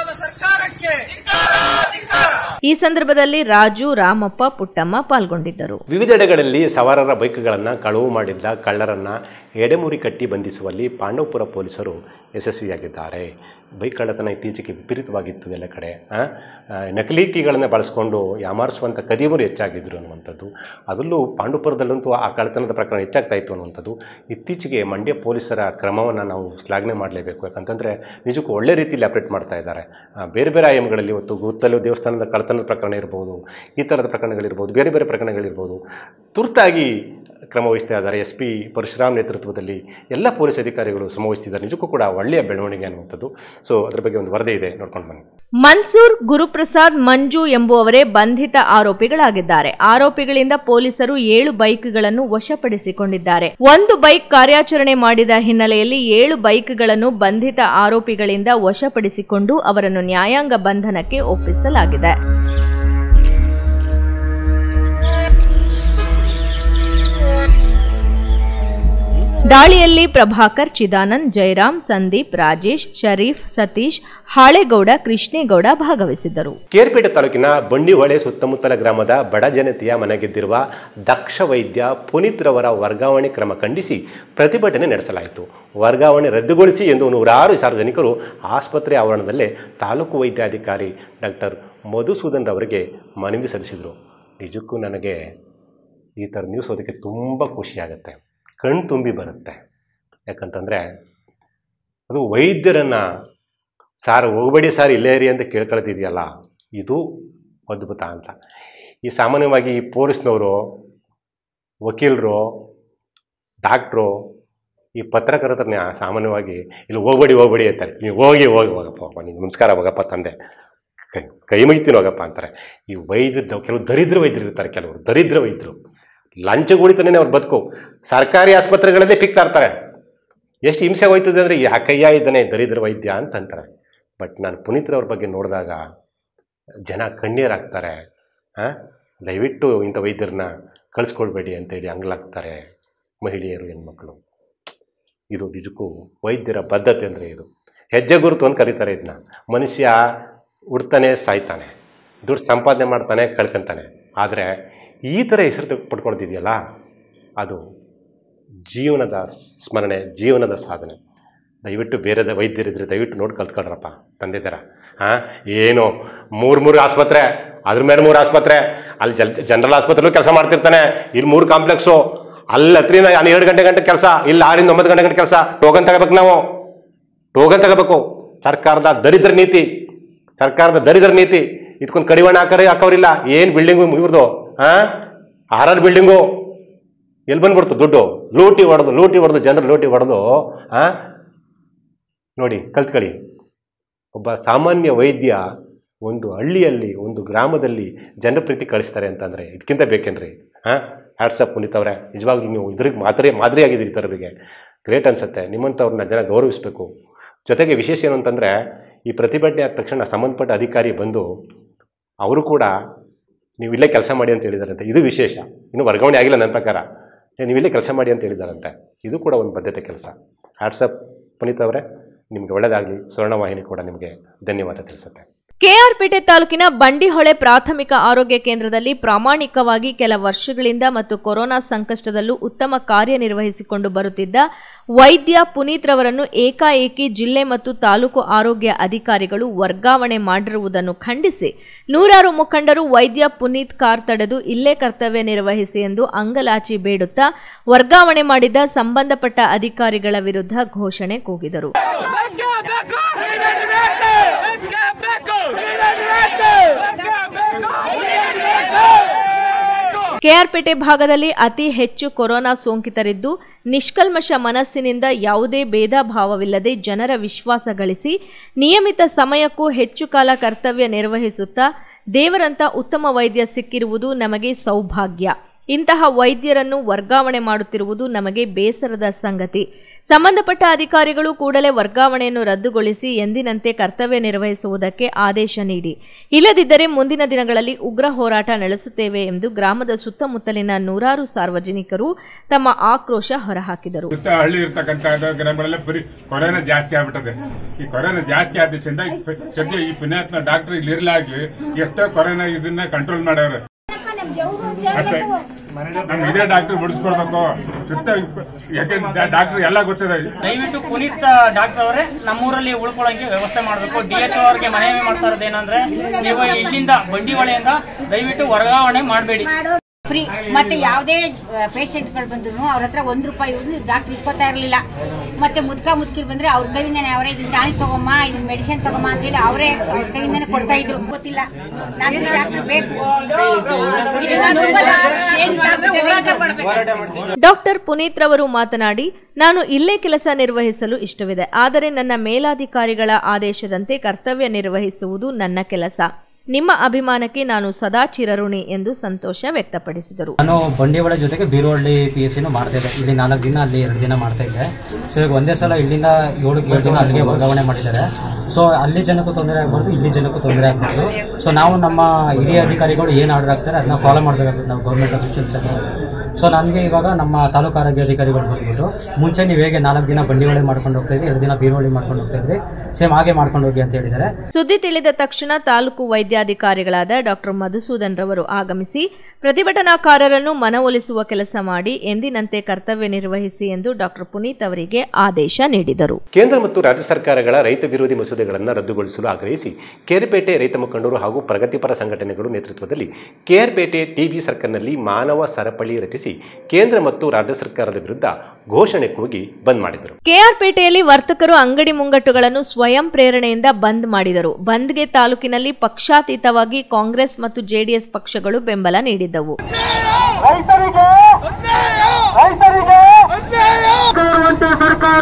ಈ ಸಂದರ್ಭದಲ್ಲಿ ರಾಜು ರಾಮಪ್ಪ ಪುಟ್ಟಮ್ಮ ಪಾಲ್ಗೊಂಡಿದ್ದರು ವಿವಿಧೆಡೆಗಳಲ್ಲಿ ಸವಾರರ ಬೈಕ್ಗಳನ್ನು ಕಳವು ಮಾಡಿದ್ದ ಕಳ್ಳರನ್ನು ಎಡೆಮುರಿ ಕಟ್ಟಿ ಬಂಧಿಸುವಲ್ಲಿ ಪಾಂಡವಪುರ ಪೊಲೀಸರು ಯಶಸ್ವಿಯಾಗಿದ್ದಾರೆ ಬೈಕ್ ಕಳ್ಳತನ ಇತ್ತೀಚೆಗೆ ವಿಪರೀತವಾಗಿತ್ತು ಎಲ್ಲ ಕಡೆ ಆ? ಆ, ನಕಲಿ ಕೀಗಳನ್ನು ಬಳಸ್ಕೊಂಡು ಯಾಮಾರಿಸುವಂಥ ಕದಿಯವರು ಹೆಚ್ಚಾಗಿದ್ದರು ಅನ್ನುವಂಥದ್ದು ಅದರಲ್ಲೂ ಪಾಂಡುಪುರದಲ್ಲಂತೂ ಆ ಕಳ್ಳತನದ ಪ್ರಕರಣ ಹೆಚ್ಚಾಗ್ತಾ ಇತ್ತು ಅನ್ನುವಂಥದ್ದು ಇತ್ತೀಚೆಗೆ ಮಂಡ್ಯ ಪೊಲೀಸರ ಕ್ರಮವನ್ನು ನಾವು ಶ್ಲಾಘನೆ ಮಾಡಲೇಬೇಕು ಯಾಕಂತಂದರೆ ನಿಜಕ್ಕೂ ಒಳ್ಳೆ ರೀತಿಯಲ್ಲಿ ಆಪ್ರೇಟ್ ಮಾಡ್ತಾ ಇದ್ದಾರೆ ಆ, ಬೇರೆ ಬೇರೆ ಆಯಾಮಗಳಲ್ಲಿ ಇವತ್ತು ಗುತ್ತಲು ದೇವಸ್ಥಾನದ ಕಳ್ಳತನದ ಪ್ರಕರಣ ಇರ್ಬೋದು ಈ ಥರದ ಪ್ರಕರಣಗಳಿರ್ಬೋದು ಬೇರೆ ಬೇರೆ ಪ್ರಕರಣಗಳಿರ್ಬೋದು ತುರ್ತಾಗಿ ಕ್ರಮ ವಹಿಸ್ತಾ ಇದ್ದಾರೆ ಎಸ್ ಪಿ ಪರಶುರಾಮ್ ನೇತೃತ್ವದಲ್ಲಿ ಎಲ್ಲ ಪೊಲೀಸ್ ಅಧಿಕಾರಿಗಳು ಶ್ರಮವಹಿಸ್ತಿದ್ದಾರೆ ನಿಜಕ್ಕೂ ಕೂಡ ಒಳ್ಳೆಯ ಬೆಳವಣಿಗೆ ಅನ್ನುವಂಥದ್ದು ಸೊ ಅದ್ರ ಬಗ್ಗೆ ಒಂದು ವರದಿ ಇದೆ ನೋಡ್ಕೊಂಡು ಬನ್ನಿ ಮನ್ಸೂರ್ ಗುರುಪ್ರಸಾದ್ ಮಂಜು ಎಂಬುವವರೇ ಬಂಧಿತ ಆರೋಪಿಗಳಾಗಿದ್ದಾರೆ ಆರೋಪಿಗಳಿಂದ ಪೊಲೀಸರು ಏಳು ಬೈಕ್ಗಳನ್ನು ವಶಪಡಿಸಿಕೊಂಡಿದ್ದಾರೆ ಒಂದು ಬೈಕ್ ಕಾರ್ಯಾಚರಣೆ ಮಾಡಿದ ಹಿನ್ನೆಲೆಯಲ್ಲಿ ಏಳು ಬೈಕ್ಗಳನ್ನು ಬಂಧಿತ ಆರೋಪಿಗಳಿಂದ ವಶಪಡಿಸಿಕೊಂಡು ಅವರನ್ನು ನ್ಯಾಯಾಂಗ ಬಂಧನಕ್ಕೆ ಒಪ್ಪಿಸಲಾಗಿದೆ ದಾಳಿಯಲ್ಲಿ ಪ್ರಭಾಕರ್ ಚಿದಾನಂದ್ ಜಯರಾಮ್ ಸಂದೀಪ್ ರಾಜೇಶ್ ಶರೀಫ್ ಸತೀಶ್ ಹಾಳೇಗೌಡ ಕೃಷ್ಣೇಗೌಡ ಭಾಗವಹಿಸಿದ್ದರು ಕೇರ್ಪೇಟೆ ತಾಲೂಕಿನ ಬಂಡಿಹೊಳೆ ಸುತ್ತಮುತ್ತಲ ಗ್ರಾಮದ ಬಡ ಜನತೆಯ ಮನೆಗೆದ್ದಿರುವ ದಕ್ಷ ವೈದ್ಯ ಪುನೀತ್ ರವರ ವರ್ಗಾವಣೆ ಕ್ರಮ ಖಂಡಿಸಿ ಪ್ರತಿಭಟನೆ ನಡೆಸಲಾಯಿತು ವರ್ಗಾವಣೆ ರದ್ದುಗೊಳಿಸಿ ಎಂದು ನೂರಾರು ಸಾರ್ವಜನಿಕರು ಆಸ್ಪತ್ರೆ ಆವರಣದಲ್ಲೇ ತಾಲೂಕು ವೈದ್ಯಾಧಿಕಾರಿ ಡಾಕ್ಟರ್ ಮಧುಸೂದನ್ ರವರಿಗೆ ಮನವಿ ಸಲ್ಲಿಸಿದರು ನಿಜಕ್ಕೂ ನನಗೆ ಈ ಥರ ನ್ಯೂಸ್ ಓದೋಕ್ಕೆ ತುಂಬ ಖುಷಿಯಾಗುತ್ತೆ ಕಣ್ಣು ತುಂಬಿ ಬರುತ್ತೆ ಯಾಕಂತಂದರೆ ಅದು ವೈದ್ಯರನ್ನು ಸಾರ್ ಹೋಗಬೇಡಿ ಸಾರ್ ಇಲ್ಲೇ ಇರಿ ಅಂತ ಕೇಳ್ಕೊಳ್ತಿದೆಯಲ್ಲ ಇದು ಅದ್ಭುತ ಅಂತ ಈ ಸಾಮಾನ್ಯವಾಗಿ ಈ ಪೊಲೀಸ್ನವರು ವಕೀಲರು ಡಾಕ್ಟ್ರು ಈ ಪತ್ರಕರ್ತರನ್ನ ಸಾಮಾನ್ಯವಾಗಿ ಇಲ್ಲಿ ಹೋಗ್ಬೇಡಿ ಹೋಗ್ಬೇಡಿ ಅಂತಾರೆ ನೀವು ಹೋಗಿ ಹೋಗಿ ಹೋಗಪ್ಪ ಹೋಗಪ್ಪ ನೀನು ನಮಸ್ಕಾರ ಹೋಗಪ್ಪ ತಂದೆ ಕೈ ಕೈ ಮುಗಿತೀನಿ ಹೋಗಪ್ಪ ಅಂತಾರೆ ಈ ವೈದ್ಯರು ಕೆಲವು ದರಿದ್ರ ವೈದ್ಯರು ಇರ್ತಾರೆ ಕೆಲವರು ದರಿದ್ರ ವೈದ್ಯರು ಲಂಚ ಕುಡಿತಾನೆ ಅವ್ರು ಬದುಕು ಸರ್ಕಾರಿ ಆಸ್ಪತ್ರೆಗಳಲ್ಲೇ ಪಿಕ್ತಾ ಇರ್ತಾರೆ ಎಷ್ಟು ಹಿಂಸೆ ಹೋಯ್ತದೆ ಅಂದರೆ ಯಾಕಯ್ಯ ಇದ್ದಾನೆ ದರಿದ್ರ ವೈದ್ಯ ಅಂತ ಅಂತಾರೆ ಬಟ್ ನಾನು ಪುನೀತ್ರವ್ರ ಬಗ್ಗೆ ನೋಡಿದಾಗ ಜನ ಕಣ್ಣೀರಾಗ್ತಾರೆ ಹಾಂ ದಯವಿಟ್ಟು ಇಂಥ ವೈದ್ಯರನ್ನ ಕಳಿಸ್ಕೊಳ್ಬೇಡಿ ಅಂತೇಳಿ ಅಂಗ್ಲಾಗ್ತಾರೆ ಮಹಿಳೆಯರು ಹೆಣ್ಮಕ್ಳು ಇದು ನಿಜಕ್ಕೂ ವೈದ್ಯರ ಬದ್ಧತೆ ಅಂದರೆ ಇದು ಹೆಜ್ಜೆ ಗುರುತು ಅಂತ ಕರೀತಾರೆ ಇದನ್ನ ಮನುಷ್ಯ ಹುಡ್ತಾನೆ ಸಾಯ್ತಾನೆ ದುಡ್ಡು ಸಂಪಾದನೆ ಮಾಡ್ತಾನೆ ಕಳ್ಕೊಂತಾನೆ ಆದರೆ ಈ ಥರ ಹೆಸರು ಪಡ್ಕೊಳ್ತಿದೆಯಲ್ಲ ಅದು ಜೀವನದ ಸ್ಮರಣೆ ಜೀವನದ ಸಾಧನೆ ದಯವಿಟ್ಟು ಬೇರೆ ವೈದ್ಯರಿದ್ರೆ ದಯವಿಟ್ಟು ನೋಡಿ ಕಲ್ತ್ಕೊಳ್ರಪ್ಪ ತಂದಿದ್ದಾರ ಹಾಂ ಏನು ಮೂರು ಮೂರು ಆಸ್ಪತ್ರೆ ಅದ್ರ ಮೇಲೆ ಮೂರು ಆಸ್ಪತ್ರೆ ಅಲ್ಲಿ ಜಲ್ ಜನರಲ್ ಆಸ್ಪತ್ರೆಲೂ ಕೆಲಸ ಮಾಡ್ತಿರ್ತಾನೆ ಇಲ್ಲಿ ಮೂರು ಕಾಂಪ್ಲೆಕ್ಸು ಅಲ್ಲಿ ಹತ್ರಿಂದ ನಾನು ಎರಡು ಗಂಟೆ ಗಂಟೆ ಕೆಲಸ ಇಲ್ಲಿ ಆರಿಂದ ಒಂಬತ್ತು ಗಂಟೆ ಗಂಟೆ ಕೆಲಸ ಟೋಕನ್ ತಗೋಬೇಕು ನಾವು ಟೋಕನ್ ತಗೋಬೇಕು ಸರ್ಕಾರದ ದರಿದ್ರ ನೀತಿ ಸರ್ಕಾರದ ದರಿದ್ರ ನೀತಿ ಇದಕ್ಕೊಂದು ಕಡಿವಾಣ ಹಾಕರೆ ಹಾಕೋರಿಲ್ಲ ಏನು ಬಿಲ್ಡಿಂಗು ಇವ್ರದ್ದು ಹಾಂ ಆರ್ ಆರ್ ಬಿಲ್ಡಿಂಗು ಎಲ್ಲಿ ಬಂದ್ಬಿಡ್ತು ದುಡ್ಡು ಲೂಟಿ ಹೊಡೆದು ಲೂಟಿ ಹೊಡೆದು ಜನರು ಲೂಟಿ ಹೊಡೆದು ಹಾಂ ನೋಡಿ ಕಲ್ತ್ಕೊಳ್ಳಿ ಒಬ್ಬ ಸಾಮಾನ್ಯ ವೈದ್ಯ ಒಂದು ಹಳ್ಳಿಯಲ್ಲಿ ಒಂದು ಗ್ರಾಮದಲ್ಲಿ ಜನಪ್ರೀತಿ ಕಳಿಸ್ತಾರೆ ಅಂತಂದರೆ ಇದಕ್ಕಿಂತ ಬೇಕೇನ್ರಿ ಹಾಂ ಹ್ಯಾಟ್ಸಪ್ ಪುನೀತವ್ರೆ ನಿಜವಾಗ್ಲೂ ನೀವು ಇದ್ರಿಗೆ ಮಾದರಿ ಮಾದರಿಯಾಗಿದ್ದೀರಿ ಥರರಿಗೆ ಗ್ರೇಟ್ ಅನಿಸುತ್ತೆ ನಿಮ್ಮಂಥವ್ರನ್ನ ಜನ ಗೌರವಿಸಬೇಕು ಜೊತೆಗೆ ವಿಶೇಷ ಏನು ಅಂತಂದರೆ ಈ ಪ್ರತಿಭಟನೆ ಆದ ತಕ್ಷಣ ಸಂಬಂಧಪಟ್ಟ ಅಧಿಕಾರಿ ಬಂದು ಅವರು ಕೂಡ ನೀವು ಇಲ್ಲೇ ಕೆಲಸ ಮಾಡಿ ಅಂತ ಹೇಳಿದಾರಂತೆ ಇದು ವಿಶೇಷ ಇನ್ನು ವರ್ಗಾವಣೆ ಆಗಿಲ್ಲ ನನ್ನ ಪ್ರಕಾರ ಏ, ನೀವು ಇಲ್ಲೇ ಕೆಲಸ ಮಾಡಿ ಅಂತ ಹೇಳಿದಾರಂತೆ ಇದು ಕೂಡ ಒಂದು ಬದ್ಧತೆ ಕೆಲಸ ಹ್ಯಾಟ್ಸಪ್ ಪುನೀತ್ ಅವರೇ ನಿಮಗೆ ಒಳ್ಳೆಯದಾಗಲಿ ಸ್ವರ್ಣವಾಹಿನಿ ಕೂಡ ನಿಮಗೆ ಧನ್ಯವಾದ ತಿಳಿಸುತ್ತೆ ಕೆಆರ್ಪೇಟೆ ತಾಲೂಕಿನ ಬಂಡಿಹೊಳೆ ಪ್ರಾಥಮಿಕ ಆರೋಗ್ಯ ಕೇಂದ್ರದಲ್ಲಿ ಪ್ರಾಮಾಣಿಕವಾಗಿ ಕೆಲ ವರ್ಷಗಳಿಂದ ಮತ್ತು ಕೊರೋನಾ ಸಂಕಷ್ಟದಲ್ಲೂ ಉತ್ತಮ ಕಾರ್ಯನಿರ್ವಹಿಸಿಕೊಂಡು ಬರುತ್ತಿದ್ದ ವೈದ್ಯ ಪುನೀತ್ ರವರನ್ನು ಏಕಾಏಕಿ ಜಿಲ್ಲೆ ಮತ್ತು ತಾಲೂಕು ಆರೋಗ್ಯ ಅಧಿಕಾರಿಗಳು ವರ್ಗಾವಣೆ ಮಾಡಿರುವುದನ್ನು ಖಂಡಿಸಿ ನೂರಾರು ಮುಖಂಡರು ವೈದ್ಯ ಪುನೀತ್ ಕಾರ್ ತಡೆದು ಇಲ್ಲೇ ಕರ್ತವ್ಯ ನಿರ್ವಹಿಸಿ ಎಂದು ಅಂಗಲಾಚಿ ಬೇಡುತ್ತಾ ವರ್ಗಾವಣೆ ಮಾಡಿದ ಸಂಬಂಧಪಟ್ಟ ಅಧಿಕಾರಿಗಳ ವಿರುದ್ಧ ಘೋಷಣೆ ಕೂಗಿದರು ಕೆಆರ್ಪೇಟೆ ಭಾಗದಲ್ಲಿ ಅತಿ ಹೆಚ್ಚು ಕೊರೋನಾ ಸೋಂಕಿತರಿದ್ದು ನಿಷ್ಕಲ್ಮಶ ಮನಸ್ಸಿನಿಂದ ಯಾವುದೇ ಭೇದ ಭಾವವಿಲ್ಲದೆ ಜನರ ವಿಶ್ವಾಸ ಗಳಿಸಿ ನಿಯಮಿತ ಸಮಯಕ್ಕೂ ಹೆಚ್ಚು ಕಾಲ ಕರ್ತವ್ಯ ನಿರ್ವಹಿಸುತ್ತಾ ದೇವರಂತ ಉತ್ತಮ ವೈದ್ಯ ಸಿಕ್ಕಿರುವುದು ನಮಗೆ ಸೌಭಾಗ್ಯ ಇಂತಹ ವೈದ್ಯರನ್ನು ವರ್ಗಾವಣೆ ಮಾಡುತ್ತಿರುವುದು ನಮಗೆ ಬೇಸರದ ಸಂಗತಿ ಸಂಬಂಧಪಟ್ಟ ಅಧಿಕಾರಿಗಳು ಕೂಡಲೇ ವರ್ಗಾವಣೆಯನ್ನು ರದ್ದುಗೊಳಿಸಿ ಎಂದಿನಂತೆ ಕರ್ತವ್ಯ ನಿರ್ವಹಿಸುವುದಕ್ಕೆ ಆದೇಶ ನೀಡಿ ಇಲ್ಲದಿದ್ದರೆ ಮುಂದಿನ ದಿನಗಳಲ್ಲಿ ಉಗ್ರ ಹೋರಾಟ ನಡೆಸುತ್ತೇವೆ ಎಂದು ಗ್ರಾಮದ ಸುತ್ತಮುತ್ತಲಿನ ನೂರಾರು ಸಾರ್ವಜನಿಕರು ತಮ್ಮ ಆಕ್ರೋಶ ಹೊರಹಾಕಿದರು ಸುತ್ತ ಹಳ್ಳಿ ಇರ್ತಕ್ಕಂಥ ಗ್ರಾಮಗಳೆಲ್ಲ ಬರೀ ಕೊರೋನಾ ಜಾಸ್ತಿ ಆಗ್ಬಿಟ್ಟದೆ ಈ ಕೊರೋನಾ ಜಾಸ್ತಿ ಆದ್ರಿಂದ ಸದ್ಯ ಈ ಪುಣ್ಯಾತ್ಮ ಡಾಕ್ಟರ್ ಇಲ್ಲಿ ಇರ್ಲಾಗ್ಲಿ ಎಷ್ಟೋ ಕೊರೋನಾ ಇದನ್ನ ಕಂಟ್ರೋಲ್ ಮಾಡವ್ರೆ ಮತ್ತೆ ನಮ್ ಇದೇ ಡಾಕ್ಟರ್ ಬಿಡಿಸ್ಕೊಡ್ಬೇಕು ಸುತ್ತ ಯಾಕಂದ್ರೆ ಡಾಕ್ಟರ್ ಎಲ್ಲ ಗೊತ್ತಿದೆ ದಯವಿಟ್ಟು ಪುನೀತ್ ಡಾಕ್ಟರ್ ಅವರೇ ನಮ್ಮೂರಲ್ಲಿ ಉಳ್ಕೊಳ್ಳೋಕೆ ವ್ಯವಸ್ಥೆ ಮಾಡಬೇಕು ಡಿ ಎಚ್ ಅವರಿಗೆ ಮನವಿ ಮಾಡ್ತಾ ಇರೋದು ಏನಂದ್ರೆ ನೀವು ಇಲ್ಲಿಂದ ಬಂಡಿವಳೆಯಿಂದ ದಯವಿಟ್ಟು ವರ್ಗಾವಣೆ ಮಾಡಬೇಡಿ ಫ್ರೀ ಮತ್ತೆ ಯಾವುದೇ ಪೇಷಂಟ್ಗಳು ಬಂದ್ರು ಅವ್ರ ಹತ್ರ ಒಂದ್ ರೂಪಾಯಿ ಡಾಕ್ಟರ್ ಇಸ್ಕೊತಾ ಇರಲಿಲ್ಲ ಮತ್ತೆ ಮುದ್ಕ ಮುದ್ಕಿರ್ ಬಂದ್ರೆ ಅವ್ರ ಕೈಯಿಂದಾನೆ ಅವರೇ ಇದನ್ನ ಟಾನಿಕ್ ತಗೊಮ್ಮ ಇದನ್ನ ಮೆಡಿಸಿನ್ ತಗೊಮ್ಮ ಅಂತ ಹೇಳಿ ಅವರೇ ಅವ್ರ ಕೈಯಿಂದಾನೆ ಕೊಡ್ತಾ ಇದ್ರು ಗೊತ್ತಿಲ್ಲ ನಮ್ಗೆ ಡಾಕ್ಟರ್ ಬೇಕು ಇದನ್ನ ದುರ್ಬಲ change ಮಾಡ್ಬಿಟ್ಟು ಹೋರಾಟ ಮಾಡ್ಬೇಕು. ಡಾಕ್ಟರ್ ಪುನೀತ್ ರವರು ಮಾತನಾಡಿ ನಾನು ಇಲ್ಲೇ ಕೆಲಸ ನಿರ್ವಹಿಸಲು ಇಷ್ಟವಿದೆ ಆದರೆ ನನ್ನ ಮೇಲಾಧಿಕಾರಿಗಳ ಆದೇಶದಂತೆ ಕರ್ತವ್ಯ ನಿರ್ವಹಿಸುವುದು ನನ್ನ ಕೆಲಸ ನಿಮ್ಮ ಅಭಿಮಾನಕ್ಕೆ ನಾನು ಸದಾ ಚಿರಋಣಿ ಎಂದು ಸಂತೋಷ ವ್ಯಕ್ತಪಡಿಸಿದರು ನಾನು ಬಂಡಿವಾಳ ಜೊತೆಗೆ ಬೀರುವಳ್ಳಿ ಪಿ ಎಚ್ ಸಿನೂ ಮಾಡ್ತಾ ಇದ್ದೆ ಇಲ್ಲಿ ನಾಲ್ಕು ದಿನ ಅಲ್ಲಿ ಎರಡು ದಿನ ಮಾಡ್ತಾ ಇದ್ದೆ ಸೊ ಈಗ ಒಂದೇ ಸಲ ಇಲ್ಲಿಂದ ಏಳು ಏಳು ದಿನ ಅಲ್ಲಿಗೆ ವರ್ಗಾವಣೆ ಮಾಡಿದ್ದಾರೆ ಸೊ ಅಲ್ಲಿ ಜನಕ್ಕೂ ತೊಂದರೆ ಆಗ್ಬಾರ್ದು ಇಲ್ಲಿ ಜನಕ್ಕೂ ತೊಂದರೆ ಆಗ್ಬಾರ್ದು ಸೊ ನಾವು ನಮ್ಮ ಹಿರಿಯ ಅಧಿಕಾರಿಗಳು ಏನು ಆರ್ಡರ್ ಆಗ್ತಾರೆ ಅದನ್ನ ಫಾಲೋ ಮಾಡಬೇಕಾಗುತ್ತೆ ನಾವು ಗೌರ್ಮೆಂಟ್ ಅಫಿಷಿಯಲ್ಸ್ ಸೊ ನನಗೆ ಇವಾಗ ನಮ್ಮ ತಾಲೂಕು ಆರೋಗ್ಯ ಅಧಿಕಾರಿಗಳು ಬಂದ್ಬಿಟ್ಟು ಮುಂಚೆ ನೀವು ಹೇಗೆ ನಾಲ್ಕು ದಿನ ಬಂಡಿವಳಿ ಮಾಡ್ಕೊಂಡು ಹೋಗ್ತಾ ಇದ್ರಿ ಎರಡು ದಿನ ಬೀರುವಳಿ ಮಾಡ್ಕೊಂಡು ಹೋಗ್ತಾ ಇದ್ರಿ ಸೇಮ್ ಹಾಗೆ ಮಾಡ್ಕೊಂಡು ಹೋಗಿ ಅಂತ ಹೇಳಿದ್ದಾರೆ ಸುದ್ದಿ ತಿಳಿದ ತಕ್ಷಣ ತಾಲೂಕು ವೈದ್ಯಾಧಿಕಾರಿಗಳಾದ ಡಾಕ್ಟರ್ ಮಧುಸೂದನ್ ರವರು ಆಗಮಿಸಿ ಪ್ರತಿಭಟನಾಕಾರರನ್ನು ಮನವೊಲಿಸುವ ಕೆಲಸ ಮಾಡಿ ಎಂದಿನಂತೆ ಕರ್ತವ್ಯ ನಿರ್ವಹಿಸಿ ಎಂದು ಡಾಕ್ಟರ್ ಪುನೀತ್ ಅವರಿಗೆ ಆದೇಶ ನೀಡಿದರು ಕೇಂದ್ರ ಮತ್ತು ರಾಜ್ಯ ಸರ್ಕಾರಗಳ ರೈತ ವಿರೋಧಿ ಮಸೂದೆಗಳನ್ನು ರದ್ದುಗೊಳಿಸಲು ಆಗ್ರಹಿಸಿ ಕೇರ್ಪೇಟೆ ರೈತ ಮುಖಂಡರು ಹಾಗೂ ಪ್ರಗತಿಪರ ಸಂಘಟನೆಗಳು ನೇತೃತ್ವದಲ್ಲಿ ಕೇರ್ಪೇಟೆ ಟಿಬಿ ಸರ್ಕಲ್ನಲ್ಲಿ ಮಾನವ ಸರಪಳಿ ರಚಿಸಿ ಕೇಂದ್ರ ಮತ್ತು ರಾಜ್ಯ ಸರ್ಕಾರದ ವಿರುದ್ಧ ಘೋಷಣೆ ಕೂಗಿ ಬಂದ್ ಮಾಡಿದರು ಕೆಆರ್ಪೇಟೆಯಲ್ಲಿ ವರ್ತಕರು ಅಂಗಡಿ ಮುಂಗಟ್ಟುಗಳನ್ನು ಸ್ವಯಂ ಪ್ರೇರಣೆಯಿಂದ ಬಂದ್ ಮಾಡಿದರು ಬಂದ್ಗೆ ತಾಲೂಕಿನಲ್ಲಿ ಪಕ್ಷಾತೀತವಾಗಿ ಕಾಂಗ್ರೆಸ್ ಮತ್ತು ಜೆಡಿಎಸ್ ಪಕ್ಷಗಳು ಬೆಂಬಲ ನೀಡಿದ್ದವು ರೈತರಿಗೆ ರೈತರಿಗೆ ಸರ್ಕಾರ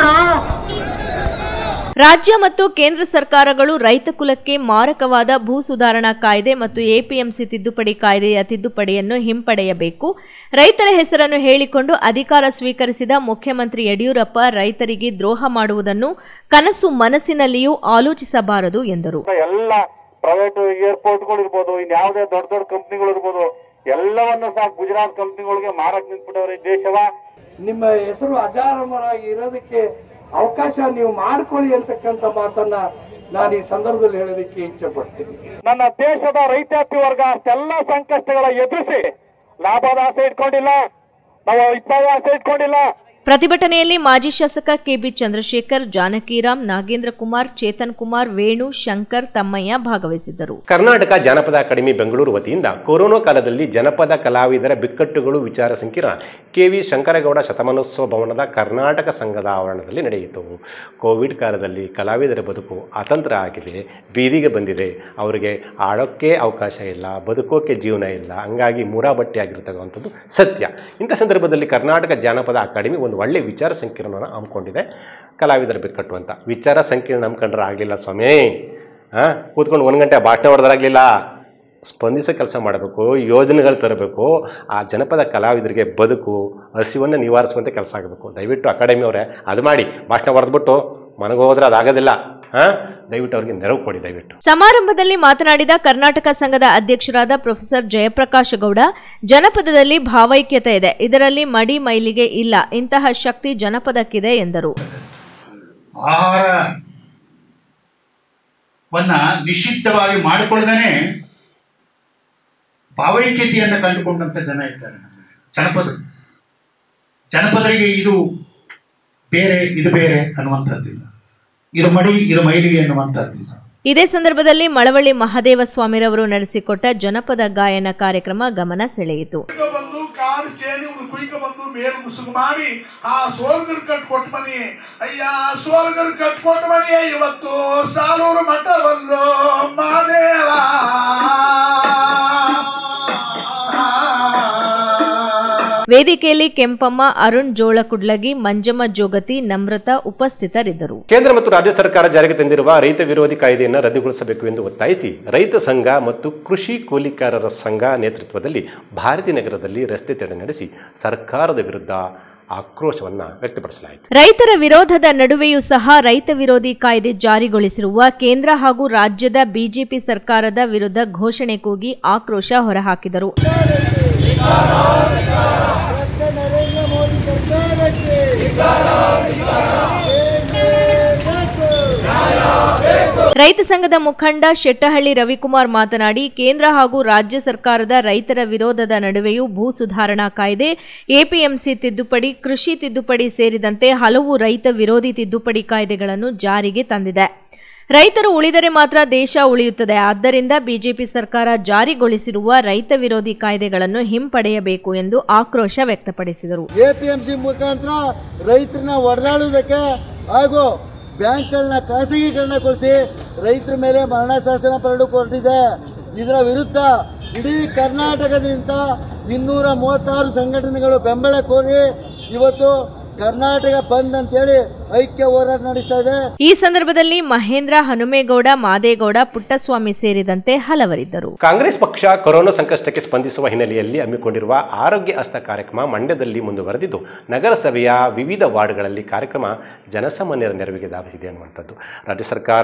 ರಾಜ್ಯ ಮತ್ತು ಕೇಂದ್ರ ಸರ್ಕಾರಗಳು ರೈತ ಕುಲಕ್ಕೆ ಮಾರಕವಾದ ಭೂ ಸುಧಾರಣಾ ಕಾಯ್ದೆ ಮತ್ತು ಎಪಿಎಂಸಿ ತಿದ್ದುಪಡಿ ಕಾಯ್ದೆಯ ತಿದ್ದುಪಡಿಯನ್ನು ಹಿಂಪಡೆಯಬೇಕು ರೈತರ ಹೆಸರನ್ನು ಹೇಳಿಕೊಂಡು ಅಧಿಕಾರ ಸ್ವೀಕರಿಸಿದ ಮುಖ್ಯಮಂತ್ರಿ ಯಡಿಯೂರಪ್ಪ ರೈತರಿಗೆ ದ್ರೋಹ ಮಾಡುವುದನ್ನು ಕನಸು ಮನಸ್ಸಿನಲ್ಲಿಯೂ ಆಲೋಚಿಸಬಾರದು ಎಂದರು ಎಲ್ಲ ಪ್ರೈವೇಟ್ ಏರ್ಪೋರ್ಟ್ಗಳು ಇರ್ಬೋದು ಇನ್ಯಾವುದೇ ದೊಡ್ಡ ದೊಡ್ಡ ಕಂಪ್ನಿಗಳು ಇರ್ಬೋದು ಎಲ್ಲವನ್ನು ಸಹ ಗುಜರಾತ್ ಕಂಪ್ನಿಗಳಿಗೆ ಮಾರಕ್ ನಿಂತ್ಬಿಟ್ಟವ್ರೆ ಈ ದೇಶವ ನಿಮ್ಮ ಹೆಸರು ಅಜಾರಮರಾಗಿ ಇರೋದಕ್ಕೆ ಅವಕಾಶ ನೀವು ಮಾಡ್ಕೊಳ್ಳಿ ಅಂತಕ್ಕಂಥ ಮಾತನ್ನ ನಾನು ಈ ಸಂದರ್ಭದಲ್ಲಿ ಹೇಳೋದಕ್ಕೆ ಇಚ್ಛೆ ಪಡ್ತೀನಿ ನನ್ನ ದೇಶದ ರೈತಾಪಿ ವರ್ಗ ಅಷ್ಟೆಲ್ಲ ಸಂಕಷ್ಟಗಳ ಎದುರಿಸಿ ಲಾಭದ ಆಸೆ ಇಟ್ಕೊಂಡಿಲ್ಲ ನಾವು ಇಪ್ಪತ್ತು ಆಸೆ ಇಟ್ಕೊಂಡಿಲ್ಲ ಪ್ರತಿಭಟನೆಯಲ್ಲಿ ಮಾಜಿ ಶಾಸಕ ಕೆಬಿ ಚಂದ್ರಶೇಖರ್ ಜಾನಕಿರಾಮ್ ನಾಗೇಂದ್ರ ಕುಮಾರ್ ಚೇತನ್ ಕುಮಾರ್ ವೇಣು ಶಂಕರ್ ತಮ್ಮಯ್ಯ ಭಾಗವಹಿಸಿದ್ದರು ಕರ್ನಾಟಕ ಜಾನಪದ ಅಕಾಡೆಮಿ ಬೆಂಗಳೂರು ವತಿಯಿಂದ ಕೊರೋನಾ ಕಾಲದಲ್ಲಿ ಜನಪದ ಕಲಾವಿದರ ಬಿಕ್ಕಟ್ಟುಗಳು ವಿಚಾರ ಸಂಕಿರಣ ಕೆವಿ ಶಂಕರಗೌಡ ಶತಮಾನೋತ್ಸವ ಭವನದ ಕರ್ನಾಟಕ ಸಂಘದ ಆವರಣದಲ್ಲಿ ನಡೆಯಿತು ಕೋವಿಡ್ ಕಾಲದಲ್ಲಿ ಕಲಾವಿದರ ಬದುಕು ಅತಂತ್ರ ಆಗಿದೆ ಬೀದಿಗೆ ಬಂದಿದೆ ಅವರಿಗೆ ಆಡೋಕ್ಕೆ ಅವಕಾಶ ಇಲ್ಲ ಬದುಕೋಕೆ ಜೀವನ ಇಲ್ಲ ಹಂಗಾಗಿ ಮೂರಾಬಟ್ಟೆ ಆಗಿರ್ತಕ್ಕಂಥದ್ದು ಸತ್ಯ ಇಂಥ ಸಂದರ್ಭದಲ್ಲಿ ಕರ್ನಾಟಕ ಜಾನಪದ ಅಕಾಡೆಮಿ ಒಂದು ಒಳ್ಳೆಯ ವಿಚಾರ ಸಂಕಿರಣವನ್ನು ಹಮ್ಮಿಕೊಂಡಿದೆ ಕಲಾವಿದರ ಬಿಕ್ಕಟ್ಟು ಅಂತ ವಿಚಾರ ಸಂಕಿರಣ ಹಮ್ಮಿಕೊಂಡ್ರೆ ಆಗಲಿಲ್ಲ ಸ್ವಾಮಿ ಹಾಂ ಕೂತ್ಕೊಂಡು ಒಂದು ಗಂಟೆ ಭಾಷಣ ಹೊಡೆದಾಗಲಿಲ್ಲ ಸ್ಪಂದಿಸೋ ಕೆಲಸ ಮಾಡಬೇಕು ಯೋಜನೆಗಳು ತರಬೇಕು ಆ ಜನಪದ ಕಲಾವಿದರಿಗೆ ಬದುಕು ಹಸಿವನ್ನು ನಿವಾರಿಸುವಂಥ ಕೆಲಸ ಆಗಬೇಕು ದಯವಿಟ್ಟು ಅಕಾಡೆಮಿ ಅವರೇ ಅದು ಮಾಡಿ ಭಾಷಣ ಹೊಡೆದ್ಬಿಟ್ಟು ಮನೆಗೆ ಹೋದ್ರೆ ಅದಾಗೋದಿಲ್ಲ ಹಾಂ ದಯವಿಟ್ಟು ಅವ್ರಿಗೆ ನೆರವು ಕೊಡಿ ದಯವಿಟ್ಟು ಸಮಾರಂಭದಲ್ಲಿ ಮಾತನಾಡಿದ ಕರ್ನಾಟಕ ಸಂಘದ ಅಧ್ಯಕ್ಷರಾದ ಪ್ರೊಫೆಸರ್ ಜಯಪ್ರಕಾಶ್ ಗೌಡ ಜನಪದದಲ್ಲಿ ಭಾವೈಕ್ಯತೆ ಇದೆ ಇದರಲ್ಲಿ ಮಡಿ ಮೈಲಿಗೆ ಇಲ್ಲ ಇಂತಹ ಶಕ್ತಿ ಜನಪದಕ್ಕಿದೆ ಎಂದರು ಆಹಾರವನ್ನ ನಿಷಿದ್ಧವಾಗಿ ಮಾಡಿಕೊಳ್ಳದೇನೆ ಭಾವೈಕ್ಯತೆಯನ್ನು ಕಂಡುಕೊಂಡಂತ ಜನ ಇದ್ದಾರೆ ನಮ್ಮಲ್ಲಿ. ಜನಪದರು ಜನಪದರಿಗೆ ಇದು ಬೇರೆ ಇದು ಬೇರೆ ಅನ್ನುವಂಥದ್ದಿಲ್ಲ ಇದು ಮಡಿ ಇದು ಮೈಲಿಗೆ ಅನ್ನುವಂಥದ್ದಿಲ್ಲ ಇದೇ ಸಂದರ್ಭದಲ್ಲಿ ಮಳವಳ್ಳಿ ಮಹದೇವ ಸ್ವಾಮಿರವರು ನಡೆಸಿಕೊಟ್ಟ ಜನಪದ ಗಾಯನ ಕಾರ್ಯಕ್ರಮ ಗಮನ ಸೆಳೆಯಿತು ಬಂದು ಕಾಡು ಚೇಣಿ ಇವ್ರು ಕುಯ್ಕ ಬಂದು ಮೇಲ್ ಮುಸುಗು ಮಾಡಿ ಆ ಸೋಲ್ಗರ್ ಕಟ್ಕೊಟ್ ಮನಿ ಅಯ್ಯ ಆ ಸೋಲ್ಗರ್ ಕಟ್ಕೊಟ್ ಮನಿ ಇವತ್ತು ಸಾಲೂರು ಮಠವಲ್ಲೋ ಮಾದೇವ ವೇದಿಕೆಯಲ್ಲಿ ಕೆಂಪಮ್ಮ ಅರುಣ್ ಜೋಳಕುಡ್ಲಗಿ ಮಂಜಮ್ಮ ಜೋಗತಿ ನಮ್ರತಾ ಉಪಸ್ಥಿತರಿದ್ದರು ಕೇಂದ್ರ ಮತ್ತು ರಾಜ್ಯ ಸರ್ಕಾರ ಜಾರಿಗೆ ತಂದಿರುವ ರೈತ ವಿರೋಧಿ ಕಾಯ್ದೆಯನ್ನು ರದ್ದುಗೊಳಿಸಬೇಕು ಎಂದು ಒತ್ತಾಯಿಸಿ ರೈತ ಸಂಘ ಮತ್ತು ಕೃಷಿ ಕೂಲಿಕಾರರ ಸಂಘ ನೇತೃತ್ವದಲ್ಲಿ ಭಾರತಿ ನಗರದಲ್ಲಿ ರಸ್ತೆ ತಡೆ ನಡೆಸಿ ಸರ್ಕಾರದ ವಿರುದ್ಧ ಆಕ್ರೋಶವನ್ನು ವ್ಯಕ್ತಪಡಿಸಲಾಯಿತು ರೈತರ ವಿರೋಧದ ನಡುವೆಯೂ ಸಹ ರೈತ ವಿರೋಧಿ ಕಾಯ್ದೆ ಜಾರಿಗೊಳಿಸಿರುವ ಕೇಂದ್ರ ಹಾಗೂ ರಾಜ್ಯದ ಬಿಜೆಪಿ ಸರ್ಕಾರದ ವಿರುದ್ಧ ಘೋಷಣೆ ಕೂಗಿ ಆಕ್ರೋಶ ಹೊರಹಾಕಿದರು ನರೇಂದ್ರ ಮೋದಿ ಸರ್ಕಾರಕ್ಕೆ ರೈತ ಸಂಘದ ಮುಖಂಡ ಶೆಟ್ಟಹಳ್ಳಿ ರವಿಕುಮಾರ್ ಮಾತನಾಡಿ ಕೇಂದ್ರ ಹಾಗೂ ರಾಜ್ಯ ಸರ್ಕಾರದ ರೈತರ ವಿರೋಧದ ನಡುವೆಯೂ ಭೂ ಸುಧಾರಣಾ ಕಾಯ್ದೆ ಎಪಿಎಂಸಿ ತಿದ್ದುಪಡಿ ಕೃಷಿ ತಿದ್ದುಪಡಿ ಸೇರಿದಂತೆ ಹಲವು ರೈತ ವಿರೋಧಿ ತಿದ್ದುಪಡಿ ಕಾಯ್ದೆಗಳನ್ನು ಜಾರಿಗೆ ತಂದಿದೆ ರೈತರು ಉಳಿದರೆ ಮಾತ್ರ ದೇಶ ಉಳಿಯುತ್ತದೆ ಆದ್ದರಿಂದ ಬಿಜೆಪಿ ಸರ್ಕಾರ ಜಾರಿಗೊಳಿಸಿರುವ ರೈತ ವಿರೋಧಿ ಕಾಯ್ದೆಗಳನ್ನು ಹಿಂಪಡೆಯಬೇಕು ಎಂದು ಆಕ್ರೋಶ ವ್ಯಕ್ತಪಡಿಸಿದರು ಎಪಿಎಂಸಿ ಮುಖಾಂತರ ರೈತರನ್ನ ಹೊಡೆದಾಡುವುದಕ್ಕೆ ಹಾಗೂ ಬ್ಯಾಂಕ್ಗಳನ್ನ ಖಾಸಗೀಕರಣಗೊಳಿಸಿ ರೈತರ ಮೇಲೆ ಮರಣ ಶಾಸನ ಬರಲು ಹೊರಟಿದೆ ಇದರ ವಿರುದ್ಧ ಇಡೀ ಕರ್ನಾಟಕದಿಂದ ಇನ್ನೂರ ಮೂವತ್ತಾರು ಸಂಘಟನೆಗಳು ಬೆಂಬಲ ಕೋರಿ ಇವತ್ತು ಕರ್ನಾಟಕ ಬಂದ್ ಅಂತೇಳಿ ಐಕ್ಯ ಹೋರಾಟ ನಡೆಸ್ತಾ ಇದೆ ಈ ಸಂದರ್ಭದಲ್ಲಿ ಮಹೇಂದ್ರ ಹನುಮೇಗೌಡ ಮಾದೇಗೌಡ ಪುಟ್ಟಸ್ವಾಮಿ ಸೇರಿದಂತೆ ಹಲವರಿದ್ದರು ಕಾಂಗ್ರೆಸ್ ಪಕ್ಷ ಕೊರೋನಾ ಸಂಕಷ್ಟಕ್ಕೆ ಸ್ಪಂದಿಸುವ ಹಿನ್ನೆಲೆಯಲ್ಲಿ ಹಮ್ಮಿಕೊಂಡಿರುವ ಆರೋಗ್ಯ ಹಸ್ತ ಕಾರ್ಯಕ್ರಮ ಮಂಡ್ಯದಲ್ಲಿ ಮುಂದುವರೆದಿದ್ದು ನಗರಸಭೆಯ ವಿವಿಧ ವಾರ್ಡ್ಗಳಲ್ಲಿ ಕಾರ್ಯಕ್ರಮ ಜನಸಾಮಾನ್ಯರ ನೆರವಿಗೆ ಧಾವಿಸಿದೆ ಅನ್ನುವಂಥದ್ದು ರಾಜ್ಯ ಸರ್ಕಾರ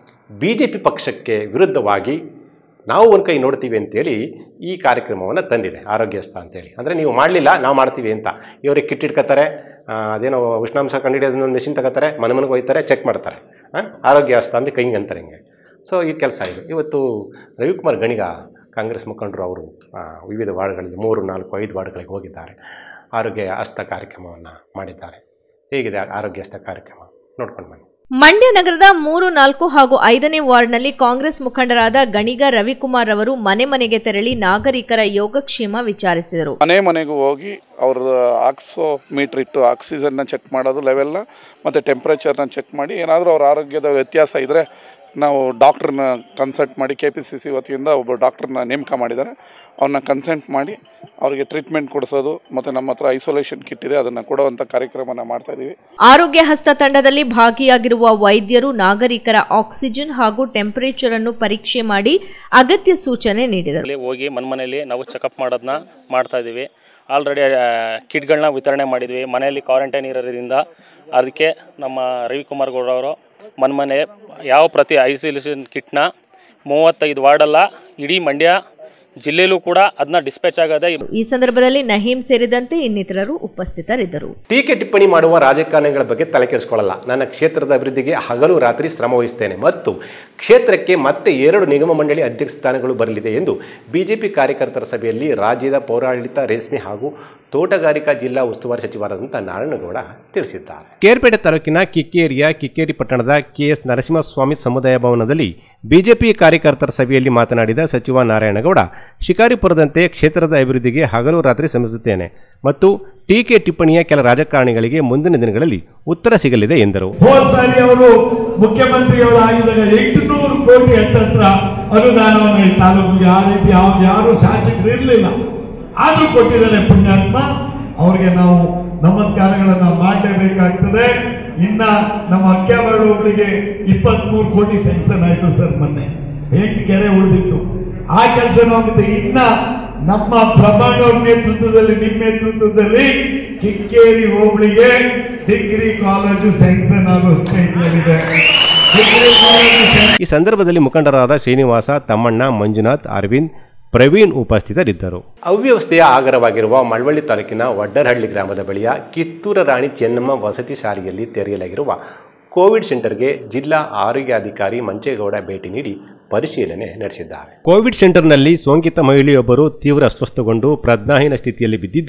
ಬಿ ಜೆ ಪಿ ಪಕ್ಷಕ್ಕೆ ವಿರುದ್ಧವಾಗಿ ನಾವು ಒಂದು ಕೈ ನೋಡ್ತೀವಿ ಅಂತೇಳಿ ಈ ಕಾರ್ಯಕ್ರಮವನ್ನು ತಂದಿದೆ ಆರೋಗ್ಯ ಹಸ್ತ ಅಂತೇಳಿ ಅಂದರೆ ನೀವು ಮಾಡಲಿಲ್ಲ ನಾವು ಮಾಡ್ತೀವಿ ಅಂತ ಇವರಿಗೆ ಕಿಟ್ ಇಟ್ಕೋತಾರೆ ಆ, ಅದೇನೋ ಉಷ್ಣಾಂಶ ಕಂಡುಹಿಡಿಯೋದನ್ನ ಒಂದು ಮೆಷಿನ್ ತಗೋತಾರೆ ಮನೆ ಮನೆಗೆ ಹೋಗ್ತಾರೆ ಚೆಕ್ ಮಾಡ್ತಾರೆ ಆ, ಆರೋಗ್ಯ ಹಸ್ತ ಅಂತ ಕೈ ಹಿಂಗೆ ಅಂತಾರೆ ಹಿಂಗೆ ಸೊ ಈ ಕೆಲಸ ಇದು ಇವತ್ತು ರವಿಕುಮಾರ್ ಗಣಿಗ ಕಾಂಗ್ರೆಸ್ ಮುಖಂಡರು ಅವರು ಆ, ವಿವಿಧ ವಾರ್ಡ್ಗಳಲ್ಲಿ ಮೂರು ನಾಲ್ಕು ಐದು ವಾರ್ಡ್ಗಳಿಗೆ ಹೋಗಿದ್ದಾರೆ ಆರೋಗ್ಯ ಹಸ್ತ ಕಾರ್ಯಕ್ರಮವನ್ನು ಮಾಡಿದ್ದಾರೆ ಹೇಗಿದೆ ಆ ಆರೋಗ್ಯ ಹಸ್ತ ಕಾರ್ಯಕ್ರಮ ನೋಡ್ಕೊಂಡು ಬನ್ನಿ ಮಂಡ್ಯ ನಗರದ ಮೂರು ನಾಲ್ಕು ಹಾಗೂ ಐದನೇ ವಾರ್ಡ್ನಲ್ಲಿ ಕಾಂಗ್ರೆಸ್ ಮುಖಂಡರಾದ ಗಣಿಗ ರವಿಕುಮಾರ್ ಅವರು ಮನೆ ಮನೆಗೆ ತೆರಳಿ ನಾಗರಿಕರ ಯೋಗಕ್ಷೇಮ ವಿಚಾರಿಸಿದರು ಮನೆ ಮನೆಗೂ ಹೋಗಿ ಅವ್ರ ಆಕ್ಸೋ ಮೀಟ್ರ್ ಇಟ್ಟು ಆಕ್ಸಿಜನ್ನ ಚೆಕ್ ಮಾಡೋದು ಲೆವೆಲ್ನ ಮತ್ತು ಟೆಂಪ್ರೇಚರ್ನ ಚೆಕ್ ಮಾಡಿ ಏನಾದರೂ ಅವ್ರ ಆರೋಗ್ಯದ ವ್ಯತ್ಯಾಸ ಇದ್ದರೆ ನಾವು ಡಾಕ್ಟ್ರನ್ನ ಕನ್ಸಲ್ಟ್ ಮಾಡಿ ಕೆ ಪಿ ಸಿ ಸಿ ವತಿಯಿಂದ ಒಬ್ಬ ಡಾಕ್ಟ್ರನ್ನ ನೇಮಕ ಮಾಡಿದ್ದಾರೆ ಅವ್ರನ್ನ ಕನ್ಸಲ್ಟ್ ಮಾಡಿ ಅವರಿಗೆ ಟ್ರೀಟ್ಮೆಂಟ್ ಕೊಡಿಸೋದು ಮತ್ತು ನಮ್ಮ ಹತ್ರ ಐಸೋಲೇಷನ್ ಕಿಟ್ ಇದೆ ಅದನ್ನು ಕೊಡುವಂಥ ಕಾರ್ಯಕ್ರಮನ ಮಾಡ್ತಾ ಇದ್ದೀವಿ ಆರೋಗ್ಯ ಹಸ್ತ ತಂಡದಲ್ಲಿ ಭಾಗಿಯಾಗಿರುವ ವೈದ್ಯರು ನಾಗರಿಕರ ಆಕ್ಸಿಜನ್ ಹಾಗೂ ಟೆಂಪರೇಚರ್ ಅನ್ನು ಪರೀಕ್ಷೆ ಮಾಡಿ ಅಗತ್ಯ ಸೂಚನೆ ನೀಡಿದರು ಅಲ್ಲಿ ಹೋಗಿ ಮನೆ ಮನೆಯಲ್ಲಿ ನಾವು ಚೆಕಪ್ ಮಾಡೋದನ್ನ ಮಾಡ್ತಾ ಇದ್ದೀವಿ ಆಲ್ರೆಡಿ ಕಿಟ್ಗಳನ್ನ ವಿತರಣೆ ಮಾಡಿದ್ವಿ ಮನೆಯಲ್ಲಿ ಕ್ವಾರಂಟೈನ್ ಇರೋದ್ರಿಂದ ಅದಕ್ಕೆ ನಮ್ಮ ರವಿಕುಮಾರ್ ಗೌಡವರು ಮನೆ ಮನೆ ಯಾವ ಪ್ರತಿ ಐಸೋಲೇಷನ್ ಕಿಟ್ನ ಮೂವತ್ತೈದು ವಾರ್ಡಲ್ಲ ಇಡೀ ಮಂಡ್ಯ ಜಿಲ್ಲೆಯಲ್ಲೂ ಕೂಡ ಅದನ್ನ ಡಿಸ್ಪ್ಯಾಚ್ ಆಗದೆ ಈ ಸಂದರ್ಭದಲ್ಲಿ ನಹೀಂ ಸೇರಿದಂತೆ ಇನ್ನಿತರರು ಉಪಸ್ಥಿತರಿದ್ದರು ಟೀಕೆ ಟಿಪ್ಪಣಿ ಮಾಡುವ ರಾಜಕಾರಣಿಗಳ ಬಗ್ಗೆ ತಲೆ ಕೆಡಿಸ್ಕೊಳ್ಳಲ್ಲ ನನ್ನ ಕ್ಷೇತ್ರದ ಅಭಿವೃದ್ಧಿಗೆ ಹಗಲು ರಾತ್ರಿ ಶ್ರಮ ವಹಿಸ್ತೇನೆ ಮತ್ತು ಕ್ಷೇತ್ರಕ್ಕೆ ಮತ್ತೆ ಎರಡು ನಿಗಮ ಮಂಡಳಿ ಅಧ್ಯಕ್ಷ ಸ್ಥಾನಗಳು ಬರಲಿದೆ ಎಂದು ಬಿಜೆಪಿ ಕಾರ್ಯಕರ್ತರ ಸಭೆಯಲ್ಲಿ ರಾಜ್ಯದ ಪೌರಾಡಳಿತ ರೇಷ್ಮೆ ಹಾಗೂ ತೋಟಗಾರಿಕಾ ಜಿಲ್ಲಾ ಉಸ್ತುವಾರಿ ಸಚಿವರಾದಂಥ ನಾರಾಯಣಗೌಡ ತಿಳಿಸಿದ್ದಾರೆ ಕೇರ್ಪೇಟೆ ತಾಲೂಕಿನ ಕಿಕ್ಕೇರಿಯ ಕಿಕ್ಕೇರಿ ಪಟ್ಟಣದ ಕೆಎಸ್ ನರಸಿಂಹಸ್ವಾಮಿ ಸಮುದಾಯ ಭವನದಲ್ಲಿ ಬಿಜೆಪಿ ಕಾರ್ಯಕರ್ತರ ಸಭೆಯಲ್ಲಿ ಮಾತನಾಡಿದ ಸಚಿವ ನಾರಾಯಣಗೌಡ ಶಿಕಾರಿಪುರದಂತೆ ಕ್ಷೇತ್ರದ ಅಭಿವೃದ್ಧಿಗೆ ಹಗಲು ರಾತ್ರಿ ಶ್ರಮಿಸುತ್ತೇನೆ ಮತ್ತು ಟೀಕೆ ಟಿಪ್ಪಣಿಯ ಕೆಲ ರಾಜಕಾರಣಿಗಳಿಗೆ ಮುಂದಿನ ದಿನಗಳಲ್ಲಿ ಉತ್ತರ ಸಿಗಲಿದೆ ಎಂದರು ಹೋದ್ ಸಾರಿ ಅವರು ಮುಖ್ಯಮಂತ್ರಿಗಳು ಆಗಿದಾಗ ಎಂಟುನೂರು ಕೋಟಿ ಹತ್ತತ್ರ ಅನುದಾನವನ್ನು ಈ ತಾಲೂಕಿಗೆ ಆ ರೀತಿ ಯಾವ- ಯಾರು ಶಾಸಕರು ಇರಲಿಲ್ಲ ಆದ್ರೂ ಕೊಟ್ಟಿದ್ದಾರೆ ಪುಣ್ಯಾತ್ಮ ಅವ್ರಿಗೆ ನಾವು ನಮಸ್ಕಾರಗಳನ್ನ ಮಾಡಲೇಬೇಕಾಗ್ತದೆ ಇನ್ನ ನಮ್ಮ ಅಕ್ಕಿಯಾಬಾಳು ಹೋಗ್ಲಿಗೆ ಇಪ್ಪತ್ಮೂರು ಕೋಟಿ ಸ್ಯಾಂಕ್ಷನ್ ಆಯ್ತು ಸರ್ ಮೊನ್ನೆ ಎಂಟು ಕೆರೆ ಉಳಿದಿತ್ತು ಆ ಕೆಲಸ ಆಗುತ್ತೆ ಇನ್ನ ನಮ್ಮ ಪ್ರಮಾಣ ಅವ್ರ ನೇತೃತ್ವದಲ್ಲಿ ನಿಮ್ಮ ನೇತೃತ್ವದಲ್ಲಿ ಕಿಕ್ಕೇರಿ ಹೋಬಳಿಗೆ ಡಿಗ್ರಿ ಕಾಲೇಜು ಸ್ಯಾಂಕ್ಷನ್ ಆಗೋ ಸ್ಟೇಜ್ನಲ್ಲಿದೆ ಡಿಗ್ರಿ ಕಾಲೇಜು ಈ ಸಂದರ್ಭದಲ್ಲಿ ಮುಖಂಡರಾದ ಶ್ರೀನಿವಾಸ ತಮ್ಮಣ್ಣ ಮಂಜುನಾಥ್ ಅರವಿಂದ್ ಪ್ರವೀಣ್ ಉಪಸ್ಥಿತರಿದ್ದರು ಅವ್ಯವಸ್ಥೆಯ ಆಗರವಾಗಿರುವ ಮಳವಳ್ಳಿ ತಾಲೂಕಿನ ವಡ್ಡರಹಳ್ಳಿ ಗ್ರಾಮದ ಬಳಿಯ ಕಿತ್ತೂರ ರಾಣಿ ಚೆನ್ನಮ್ಮ ವಸತಿ ಶಾಲೆಯಲ್ಲಿ ತೆರೆಯಲಾಗಿರುವ ಕೋವಿಡ್ ಸೆಂಟರ್ಗೆ ಜಿಲ್ಲಾ ಆರೋಗ್ಯಾಧಿಕಾರಿ ಮಂಚೇಗೌಡ ಭೇಟಿ ನೀಡಿ ಪರಿಶೀಲನೆ ನಡೆಸಿದ್ದಾರೆ ಕೋವಿಡ್ ಸೆಂಟರ್ನಲ್ಲಿ ಸೋಂಕಿತ ಮಹಿಳೆಯೊಬ್ಬರು ತೀವ್ರ ಅಸ್ವಸ್ಥಗೊಂಡು ಪ್ರಜ್ಞಾಹೀನ ಸ್ಥಿತಿಯಲ್ಲಿ ಬಿದ್ದಿದ್ದು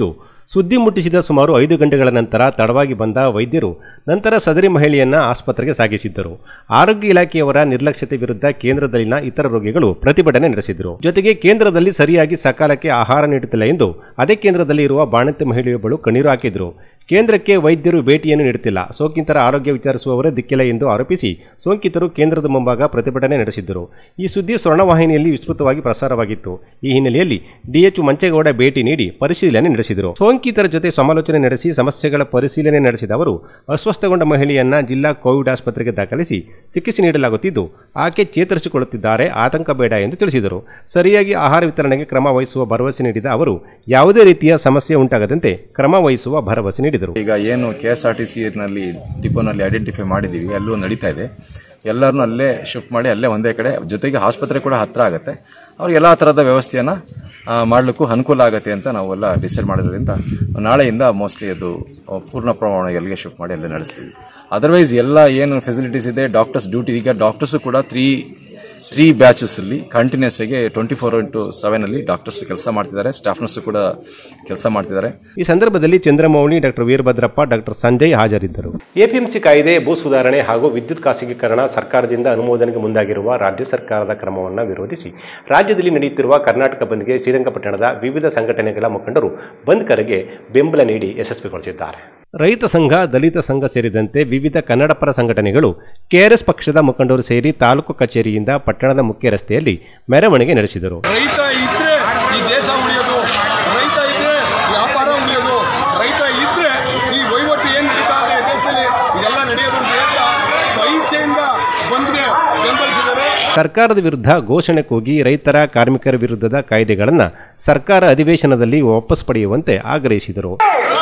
ಸುದ್ದಿ ಮುಟ್ಟಿಸಿದ ಸುಮಾರು ಐದು ಗಂಟೆಗಳ ನಂತರ ತಡವಾಗಿ ಬಂದ ವೈದ್ಯರು ನಂತರ ಸದರಿ ಮಹಿಳೆಯನ್ನ ಆಸ್ಪತ್ರೆಗೆ ಸಾಗಿಸಿದ್ದರು ಆರೋಗ್ಯ ಇಲಾಖೆಯವರ ನಿರ್ಲಕ್ಷ್ಯತೆ ವಿರುದ್ಧ ಕೇಂದ್ರದಲ್ಲಿನ ಇತರ ರೋಗಿಗಳು ಪ್ರತಿಭಟನೆ ನಡೆಸಿದರು ಜೊತೆಗೆ ಕೇಂದ್ರದಲ್ಲಿ ಸರಿಯಾಗಿ ಸಕಾಲಕ್ಕೆ ಆಹಾರ ನೀಡುತ್ತಿಲ್ಲ ಎಂದು ಅದೇ ಕೇಂದ್ರದಲ್ಲಿ ಇರುವ ಬಾಣಂತಿ ಮಹಿಳೆಯೊಬ್ಬಳು ಕಣ್ಣೀರು ಹಾಕಿದ್ರು ಕೇಂದ್ರಕ್ಕೆ ವೈದ್ಯರು ಭೇಟಿಯನ್ನು ನೀಡುತ್ತಿಲ್ಲ ಸೋಂಕಿತರ ಆರೋಗ್ಯ ವಿಚಾರಿಸುವವರೇ ದಿಕ್ಕಿಲ್ಲ ಎಂದು ಆರೋಪಿಸಿ ಸೋಂಕಿತರು ಕೇಂದ್ರದ ಮುಂಭಾಗ ಪ್ರತಿಭಟನೆ ನಡೆಸಿದ್ದರು ಈ ಸುದ್ದಿ ಸ್ವರ್ಣವಾಹಿನಿಯಲ್ಲಿ ವಿಸ್ತೃತವಾಗಿ ಪ್ರಸಾರವಾಗಿತ್ತು ಈ ಹಿನ್ನೆಲೆಯಲ್ಲಿ ಡಿಎಚ್ ಮಂಚೇಗೌಡ ಭೇಟಿ ನೀಡಿ ಪರಿಶೀಲನೆ ನಡೆಸಿದರು ಸೋಂಕಿತರ ಜೊತೆ ಸಮಾಲೋಚನೆ ನಡೆಸಿ ಸಮಸ್ಯೆಗಳ ಪರಿಶೀಲನೆ ನಡೆಸಿದ ಅವರು ಅಸ್ವಸ್ಥಗೊಂಡ ಮಹಿಳೆಯನ್ನ ಜಿಲ್ಲಾ ಕೋವಿಡ್ ಆಸ್ಪತ್ರೆಗೆ ದಾಖಲಿಸಿ ಚಿಕಿತ್ಸೆ ನೀಡಲಾಗುತ್ತಿದ್ದು ಆಕೆ ಚೇತರಿಸಿಕೊಳ್ಳುತ್ತಿದ್ದಾರೆ ಆತಂಕ ಬೇಡ ಎಂದು ತಿಳಿಸಿದರು ಸರಿಯಾಗಿ ಆಹಾರ ವಿತರಣೆಗೆ ಕ್ರಮ ವಹಿಸುವ ಭರವಸೆ ನೀಡಿದ ಅವರು ಯಾವುದೇ ರೀತಿಯ ಸಮಸ್ಯೆ ಉಂಟಾಗದಂತೆ ಕ್ರಮ ವಹಿಸುವ ಭರವಸೆ ನೀಡಿದರು ಈಗ ಏನು K S R T C ನಲ್ಲಿ ಡಿಪೋನಲ್ಲಿ ಐಡೆಂಟಿಫೈ ಮಾಡಿದ್ದೀವಿ ಎಲ್ಲೂ ನಡೀತಾ ಇದೆ ಎಲ್ಲರನ್ನೂ ಅಲ್ಲೇ ಶಿಫ್ಟ್ ಮಾಡಿ ಅಲ್ಲೇ ಒಂದೇ ಕಡೆ ಜೊತೆಗೆ ಆಸ್ಪತ್ರೆ ಕೂಡ ಹತ್ರ ಆಗುತ್ತೆ ಅವ್ರಿಗೆ ಎಲ್ಲ ಥರದ ವ್ಯವಸ್ಥೆಯನ್ನ ಆ, ಮಾಡ್ಲಿಕ್ಕೂ ಅನುಕೂಲ ಆಗುತ್ತೆ ಅಂತ ನಾವೆಲ್ಲ ಡಿಸೈಡ್ ಮಾಡೋದ್ರಿಂದ ನಾಳೆಯಿಂದ ಮೋಸ್ಟ್ಲಿ ಅದು ಆ, ಪೂರ್ಣ ಪ್ರಮಾಣ ಎಲ್ಲಿಗೆ ಶಿಫ್ಟ್ ಮಾಡಿ ಅಲ್ಲೇ ನಡೆಸ್ತೀವಿ ಅದರ್ವೈಸ್ ಎಲ್ಲ ಏನು ಫೆಸಿಲಿಟೀಸ್ ಇದೆ ಡಾಕ್ಟರ್ಸ್ ಡ್ಯೂಟಿ ಈಗ ಡಾಕ್ಟರ್ಸ್ ಕೂಡ ತ್ರೀ ತ್ರೀ ಬ್ಯಾಚಸ್ ಅಲ್ಲಿ ಕಂಟಿನ್ಯೂಸ್ ಆಗಿ ಟ್ವೆಂಟಿ ಫೋರ್ ಇಂಟು ಸೆವೆನ್ ಅಲ್ಲಿ ಡಾಕ್ಟರ್ಸ್ ಕೆಲಸ ಮಾಡ್ತಿದ್ದಾರೆ ಸ್ಟಾಫ್ ನರ್ಸ್ ಕೂಡ ಕೆಲಸ ಮಾಡ್ತಿದ್ದಾರೆ ಈ ಸಂದರ್ಭದಲ್ಲಿ ಚಂದ್ರಮೌಳಿ ಡಾಕ್ಟರ್ ವೀರಭದ್ರಪ್ಪ ಡಾಕ್ಟರ್ ಸಂಜಯ್ ಹಾಜರಿದ್ದರು ಎಪಿಎಂಸಿ ಕಾಯ್ದೆ ಭೂ ಸುಧಾರಣೆ ಹಾಗೂ ವಿದ್ಯುತ್ ಖಾಸಗೀಕರಣ ಸರ್ಕಾರದಿಂದ ಅನುಮೋದನೆಗೆ ಮುಂದಾಗಿರುವ ರಾಜ್ಯ ಸರ್ಕಾರದ ಕ್ರಮವನ್ನು ವಿರೋಧಿಸಿ ರಾಜ್ಯದಲ್ಲಿ ನಡೆಯುತ್ತಿರುವ ಕರ್ನಾಟಕ ಬಂದ್ಗೆ ಶ್ರೀರಂಗಪಟ್ಟಣದ ವಿವಿಧ ಸಂಘಟನೆಗಳ ಮುಖಂಡರು ಬಂದ್ ಕರೆಗೆ ಬೆಂಬಲ ನೀಡಿ ಯಶಸ್ವಿಗೊಳಿಸಿದ್ದಾರೆ ರೈತ ಸಂಘ ದಲಿತ ಸಂಘ ಸೇರಿದಂತೆ ವಿವಿಧ ಕನ್ನಡಪರ ಸಂಘಟನೆಗಳು ಕೆಆರ್ಎಸ್ ಪಕ್ಷದ ಮುಖಂಡರು ಸೇರಿ ತಾಲೂಕು ಕಚೇರಿಯಿಂದ ಪಟ್ಟಣದ ಮುಖ್ಯ ರಸ್ತೆಯಲ್ಲಿ ಮೆರವಣಿಗೆ ನಡೆಸಿದರು ರೈತ ಇದ್ರೆ ಈ ದೇಶ ಉಳಿಯೋದು ರೈತ ಇದ್ರೆ ವ್ಯಾಪಾರ ಉಳಿಯೋದು ರೈತ ಇದ್ರೆ ಈ ವಹಿವಾಟು ಏನ್ ನಡೀತಾ ಇದೆ ದೇಶದಲ್ಲಿ ಇದೆಲ್ಲ ನಡೆಯೋದು ಅಂತ ಹೇಳ್ತಾ ಸ್ವಇಚ್ಛೆಯಿಂದ ಬಂದ್ರೆ ಬೆಂಬಲಿಸಿದ್ದಾರೆ ಸರ್ಕಾರದ ವಿರುದ್ಧ ಘೋಷಣೆ ಕೂಗಿ ರೈತರ ಕಾರ್ಮಿಕರ ವಿರುದ್ಧದ ಕಾಯ್ದೆಗಳನ್ನು ಸರ್ಕಾರ ಅಧಿವೇಶನದಲ್ಲಿ ವಾಪಸ್ ಪಡೆಯುವಂತೆ ಆಗ್ರಹಿಸಿದರು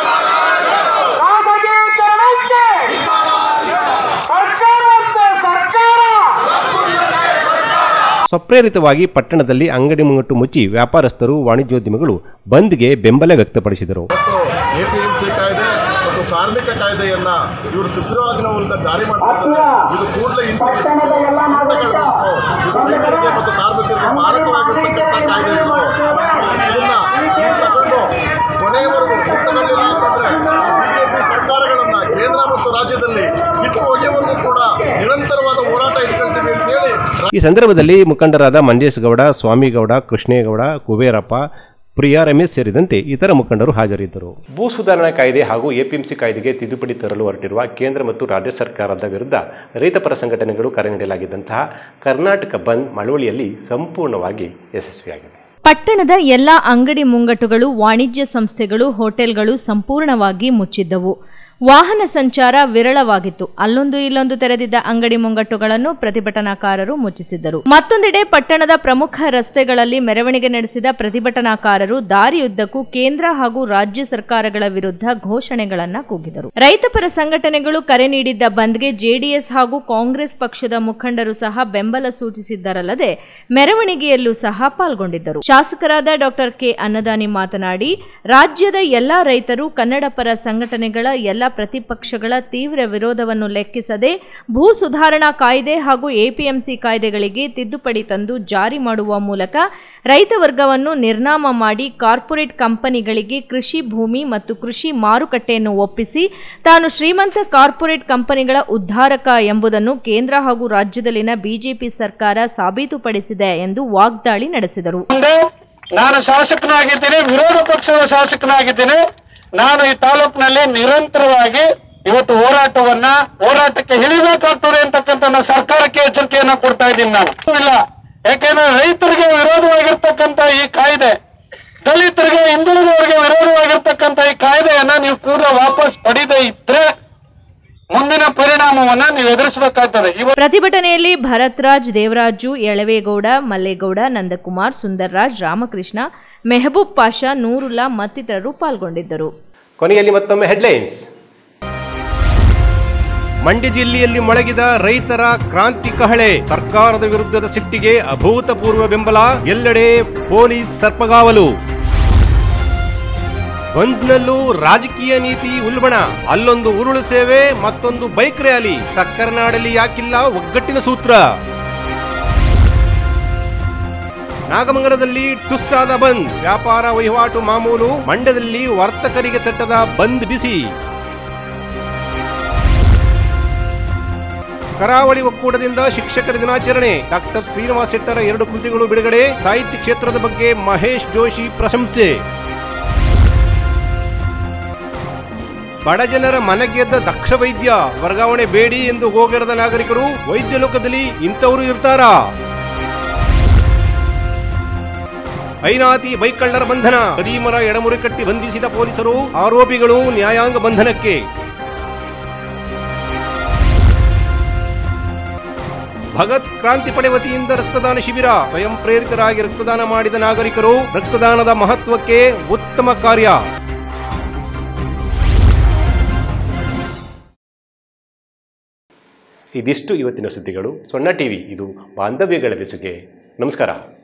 ಸ್ವಪ್ರೇರಿತವಾಗಿ ಪಟ್ಟಣದಲ್ಲಿ ಅಂಗಡಿ ಮುಂಗಟ್ಟು ಮುಚ್ಚಿ ವ್ಯಾಪಾರಸ್ಥರು ವಾಣಿಜ್ಯೋದ್ಯಮಿಗಳು ಬಂದ್ಗೆ ಬೆಂಬಲ ವ್ಯಕ್ತಪಡಿಸಿದರು ಎಪಿಎಂಸಿ ಕಾಯ್ದೆ ಮತ್ತು ಕಾರ್ಮಿಕ ಕಾಯ್ದೆಯನ್ನ ಇವರು ಸುಗ್ರೀವಾಜ್ಞೆ ಮೂಲಕ ಜಾರಿ ಮಾಡ್ತಿದ್ದಾರೆ ಇದು ಕೂಡಲೇ ಹಿಂತೆಗೆದುಕೊಂಡು ಹಿಂತೆಗೊಳ್ಳಬೇಕು ಇದು ರೈತರಿಗೆ ಮತ್ತು ಕಾರ್ಮಿಕರಿಗೆ ಮಾರಕವಾಗಿರ್ತಕ್ಕಂಥ ಕಾಯ್ದೆ ಇದು ಇದನ್ನ ಹಿಂತಕೊಂಡು ಕೊನೆಯವರೆಗೂ ಹಿಂತಗೊಳ್ಳಿಲ್ಲ ಅಂತಂದ್ರೆ ಬಿಜೆಪಿ ಸರ್ಕಾರಗಳನ್ನ ಕೇಂದ್ರ ಮತ್ತು ರಾಜ್ಯದಲ್ಲಿ ಕಿತ್ತು ಒಗೆಯವರೆಗೂ ಕೂಡ ನಿರಂತರವಾದ ಹೋರಾಟ ಇಟ್ಕೊಳ್ತೀವಿ ಅಂತ ಹೇಳಿ ಈ ಸಂದರ್ಭದಲ್ಲಿ ಮುಖಂಡರಾದ ಮಂಜೇಶ್ ಗೌಡ ಸ್ವಾಮಿಗೌಡ ಕೃಷ್ಣೇಗೌಡ ಕುಬೇರಪ್ಪ ಪ್ರಿಯಾ ರಮೇಶ್ ಸೇರಿದಂತೆ ಇತರ ಮುಖಂಡರು ಹಾಜರಿದ್ದರು ಭೂ ಸುಧಾರಣಾ ಕಾಯ್ದೆ ಹಾಗೂ ಎಪಿಎಂಸಿ ಕಾಯ್ದೆಗೆ ತಿದ್ದುಪಡಿ ತರಲು ಹೊರಟಿರುವ ಕೇಂದ್ರ ಮತ್ತು ರಾಜ್ಯ ಸರ್ಕಾರದ ವಿರುದ್ಧ ರೈತಪರ ಸಂಘಟನೆಗಳು ಕರೆ ನೀಡಲಾಗಿದ್ದಂತಹ ಕರ್ನಾಟಕ ಬಂದ್ ಮಳವಳ್ಳಿಯಲ್ಲಿ ಸಂಪೂರ್ಣವಾಗಿ ಯಶಸ್ವಿಯಾಗಿದೆ ಪಟ್ಟಣದ ಎಲ್ಲಾ ಅಂಗಡಿ ಮುಂಗಟ್ಟುಗಳು ವಾಣಿಜ್ಯ ಸಂಸ್ಥೆಗಳು ಹೋಟೆಲ್ಗಳು ಸಂಪೂರ್ಣವಾಗಿ ಮುಚ್ಚಿದ್ದವು ವಾಹನ ಸಂಚಾರ ವಿರಳವಾಗಿತ್ತು ಅಲ್ಲೊಂದು ಇಲ್ಲೊಂದು ತೆರೆದಿದ್ದ ಅಂಗಡಿ ಮುಂಗಟ್ಟುಗಳನ್ನು ಪ್ರತಿಭಟನಾಕಾರರು ಮುಚ್ಚಿಸಿದ್ದರು ಮತ್ತೊಂದೆಡೆ ಪಟ್ಟಣದ ಪ್ರಮುಖ ರಸ್ತೆಗಳಲ್ಲಿ ಮೆರವಣಿಗೆ ನಡೆಸಿದ ಪ್ರತಿಭಟನಾಕಾರರು ದಾರಿಯುದ್ದಕ್ಕೂ ಕೇಂದ್ರ ಹಾಗೂ ರಾಜ್ಯ ಸರ್ಕಾರಗಳ ವಿರುದ್ಧ ಘೋಷಣೆಗಳನ್ನ ಕೂಗಿದರು ರೈತಪರ ಸಂಘಟನೆಗಳು ಕರೆ ನೀಡಿದ್ದ ಬಂದ್ಗೆ ಜೆಡಿಎಸ್ ಹಾಗೂ ಕಾಂಗ್ರೆಸ್ ಪಕ್ಷದ ಮುಖಂಡರು ಸಹ ಬೆಂಬಲ ಸೂಚಿಸಿದ್ದರಲ್ಲದೆ ಮೆರವಣಿಗೆಯಲ್ಲೂ ಸಹ ಪಾಲ್ಗೊಂಡಿದ್ದರು ಶಾಸಕರಾದ ಡಾಕ್ಟರ್ ಕೆ ಅನ್ನದಾನಿ ಮಾತನಾಡಿ ರಾಜ್ಯದ ಎಲ್ಲಾ ರೈತರು ಕನ್ನಡ ಪರ ಸಂಘಟನೆಗಳ ಎಲ್ಲ ಪ್ರತಿಪಕ್ಷಗಳ ತೀವ್ರ ವಿರೋಧವನ್ನು ಲೆಕ್ಕಿಸದೆ ಭೂ ಸುಧಾರಣಾ ಕಾಯ್ದೆ ಹಾಗೂ ಎಪಿಎಂಸಿ ಕಾಯ್ದೆಗಳಿಗೆ ತಿದ್ದುಪಡಿ ತಂದು ಜಾರಿ ಮಾಡುವ ಮೂಲಕ ರೈತ ವರ್ಗವನ್ನು ನಿರ್ನಾಮ ಮಾಡಿ ಕಾರ್ಪೊರೇಟ್ ಕಂಪನಿಗಳಿಗೆ ಕೃಷಿ ಭೂಮಿ ಮತ್ತು ಕೃಷಿ ಮಾರುಕಟ್ಟೆಯನ್ನು ಒಪ್ಪಿಸಿ ತಾನು ಶ್ರೀಮಂತ ಕಾರ್ಪೊರೇಟ್ ಕಂಪನಿಗಳ ಉದ್ಧಾರಕ ಎಂಬುದನ್ನು ಕೇಂದ್ರ ಹಾಗೂ ರಾಜ್ಯದಲ್ಲಿನ ಬಿಜೆಪಿ ಸರ್ಕಾರ ಸಾಬೀತುಪಡಿಸಿದೆ ಎಂದು ವಾಗ್ದಾಳಿ ನಡೆಸಿದರು ಮುಂದೆ ನಾನು ಶಾಸಕನಾಗಿದ್ದೀನಿ ವಿರೋಧ ಪಕ್ಷದ ಶಾಸಕನಾಗಿದ್ದೀನಿ ನಾನು ಈ ತಾಲೂಕಿನಲ್ಲಿ ನಿರಂತರವಾಗಿ ಇವತ್ತು ಹೋರಾಟವನ್ನ ಹೋರಾಟಕ್ಕೆ ಇಳಿಬೇಕಾಗ್ತದೆ ಅಂತಕ್ಕಂಥ ನಾನು ಸರ್ಕಾರಕ್ಕೆ ಎಚ್ಚರಿಕೆಯನ್ನ ಕೊಡ್ತಾ ಇದ್ದೀನಿ ನಾನು ಇಲ್ಲ ಯಾಕೆಂದ್ರೆ ರೈತರಿಗೆ ವಿರೋಧವಾಗಿರ್ತಕ್ಕಂಥ ಈ ಕಾಯ್ದೆ ದಲಿತರಿಗೆ ಹಿಂದುಳಿದವರಿಗೆ ವಿರೋಧವಾಗಿರ್ತಕ್ಕಂಥ ಈ ಕಾಯ್ದೆಯನ್ನ ನೀವು ಕೂಡ ವಾಪಸ್ ಪಡೆದೇ ಇದ್ರೆ ಮುಂದಿನ ಪರಿಣಾಮವನ್ನ ನೀವು ಎದುರಿಸಬೇಕಾಗ್ತದೆ ಇವ ಪ್ರತಿಭಟನೆಯಲ್ಲಿ ಭರತ್ರಾಜ್ ದೇವರಾಜು ಎಳವೇಗೌಡ ಮಲ್ಲೇಗೌಡ ನಂದಕುಮಾರ್ ಸುಂದರ್ರಾಜ್ ರಾಮಕೃಷ್ಣ ಮೆಹಬೂಬ್ ಪಾಷಾ ನೂರುಲ್ಲಾ ಮತ್ತಿತರರು ಪಾಲ್ಗೊಂಡಿದ್ದರು ಕೊನೆಯಲ್ಲಿ ಮತ್ತೊಮ್ಮೆ ಹೆಡ್ಲೈನ್ಸ್ ಮಂಡ್ಯ ಜಿಲ್ಲೆಯಲ್ಲಿ ಮೊಳಗಿದ ರೈತರ ಕ್ರಾಂತಿ ಕಹಳೆ ಸರ್ಕಾರದ ವಿರುದ್ಧದ ಸಿಟ್ಟಿಗೆ ಅಭೂತಪೂರ್ವ ಬೆಂಬಲ ಎಲ್ಲೆಡೆ ಪೊಲೀಸ್ ಸರ್ಪಗಾವಲು ಬಂದ್ನಲ್ಲೂ ರಾಜಕೀಯ ನೀತಿ ಉಲ್ಬಣ ಅಲ್ಲೊಂದು ಉರುಳು ಸೇವೆ ಮತ್ತೊಂದು ಬೈಕ್ ರ್ಯಾಲಿ ಸಕ್ಕರನಾಡಲ್ಲಿ ಯಾಕಿಲ್ಲ ಒಗ್ಗಟ್ಟಿನ ಸೂತ್ರ ನಾಗಮಂಗಲದಲ್ಲಿ ಟುಸ್ಸಾದ ಬಂದ್ ವ್ಯಾಪಾರ ವಹಿವಾಟು ಮಾಮೂಲು ಮಂಡ್ಯದಲ್ಲಿ ವರ್ತಕರಿಗೆ ತಟ್ಟದ ಬಂದ್ ಬಿಸಿ ಕರಾವಳಿ ಒಕ್ಕೂಟದಿಂದ ಶಿಕ್ಷಕರ ದಿನಾಚರಣೆ ಡಾಕ್ಟರ್ ಶ್ರೀನಿವಾಸ್ ಶೆಟ್ಟರ ಎರಡು ಕೃತಿಗಳು ಬಿಡುಗಡೆ ಸಾಹಿತ್ಯ ಕ್ಷೇತ್ರದ ಬಗ್ಗೆ ಮಹೇಶ್ ಜೋಶಿ ಪ್ರಶಂಸೆ ಬಡಜನರ ಮನೆಗೆದ್ದ ದಕ್ಷ ವೈದ್ಯ ವರ್ಗಾವಣೆ ಬೇಡಿ ಎಂದು ಹೋಗಿರದ ನಾಗರಿಕರು ವೈದ್ಯ ಲೋಕದಲ್ಲಿ ಇಂಥವರು ಇರ್ತಾರಾ ಐನಾತಿ ಬೈಕ್ ಕಳ್ಳರ ಬಂಧನ ಕದೀಮರ ಎಡಮುರಿ ಕಟ್ಟಿ ಬಂಧಿಸಿದ ಪೊಲೀಸರು ಆರೋಪಿಗಳು ನ್ಯಾಯಾಂಗ ಬಂಧನಕ್ಕೆ ಭಗತ್ ಕ್ರಾಂತಿ ಪಡೆ ವತಿಯಿಂದ ರಕ್ತದಾನ ಶಿಬಿರ ಸ್ವಯಂ ಪ್ರೇರಿತರಾಗಿ ರಕ್ತದಾನ ಮಾಡಿದ ನಾಗರಿಕರು ರಕ್ತದಾನದ ಮಹತ್ವಕ್ಕೆ ಉತ್ತಮ ಕಾರ್ಯ ಇದಿಷ್ಟು ಇವತ್ತಿನ ಸುದ್ದಿಗಳು ಸೊನ್ನ ಟಿವಿ ಇದು ಬಾಂಧವ್ಯಗಳ ಬೆಸುಗೆ ನಮಸ್ಕಾರ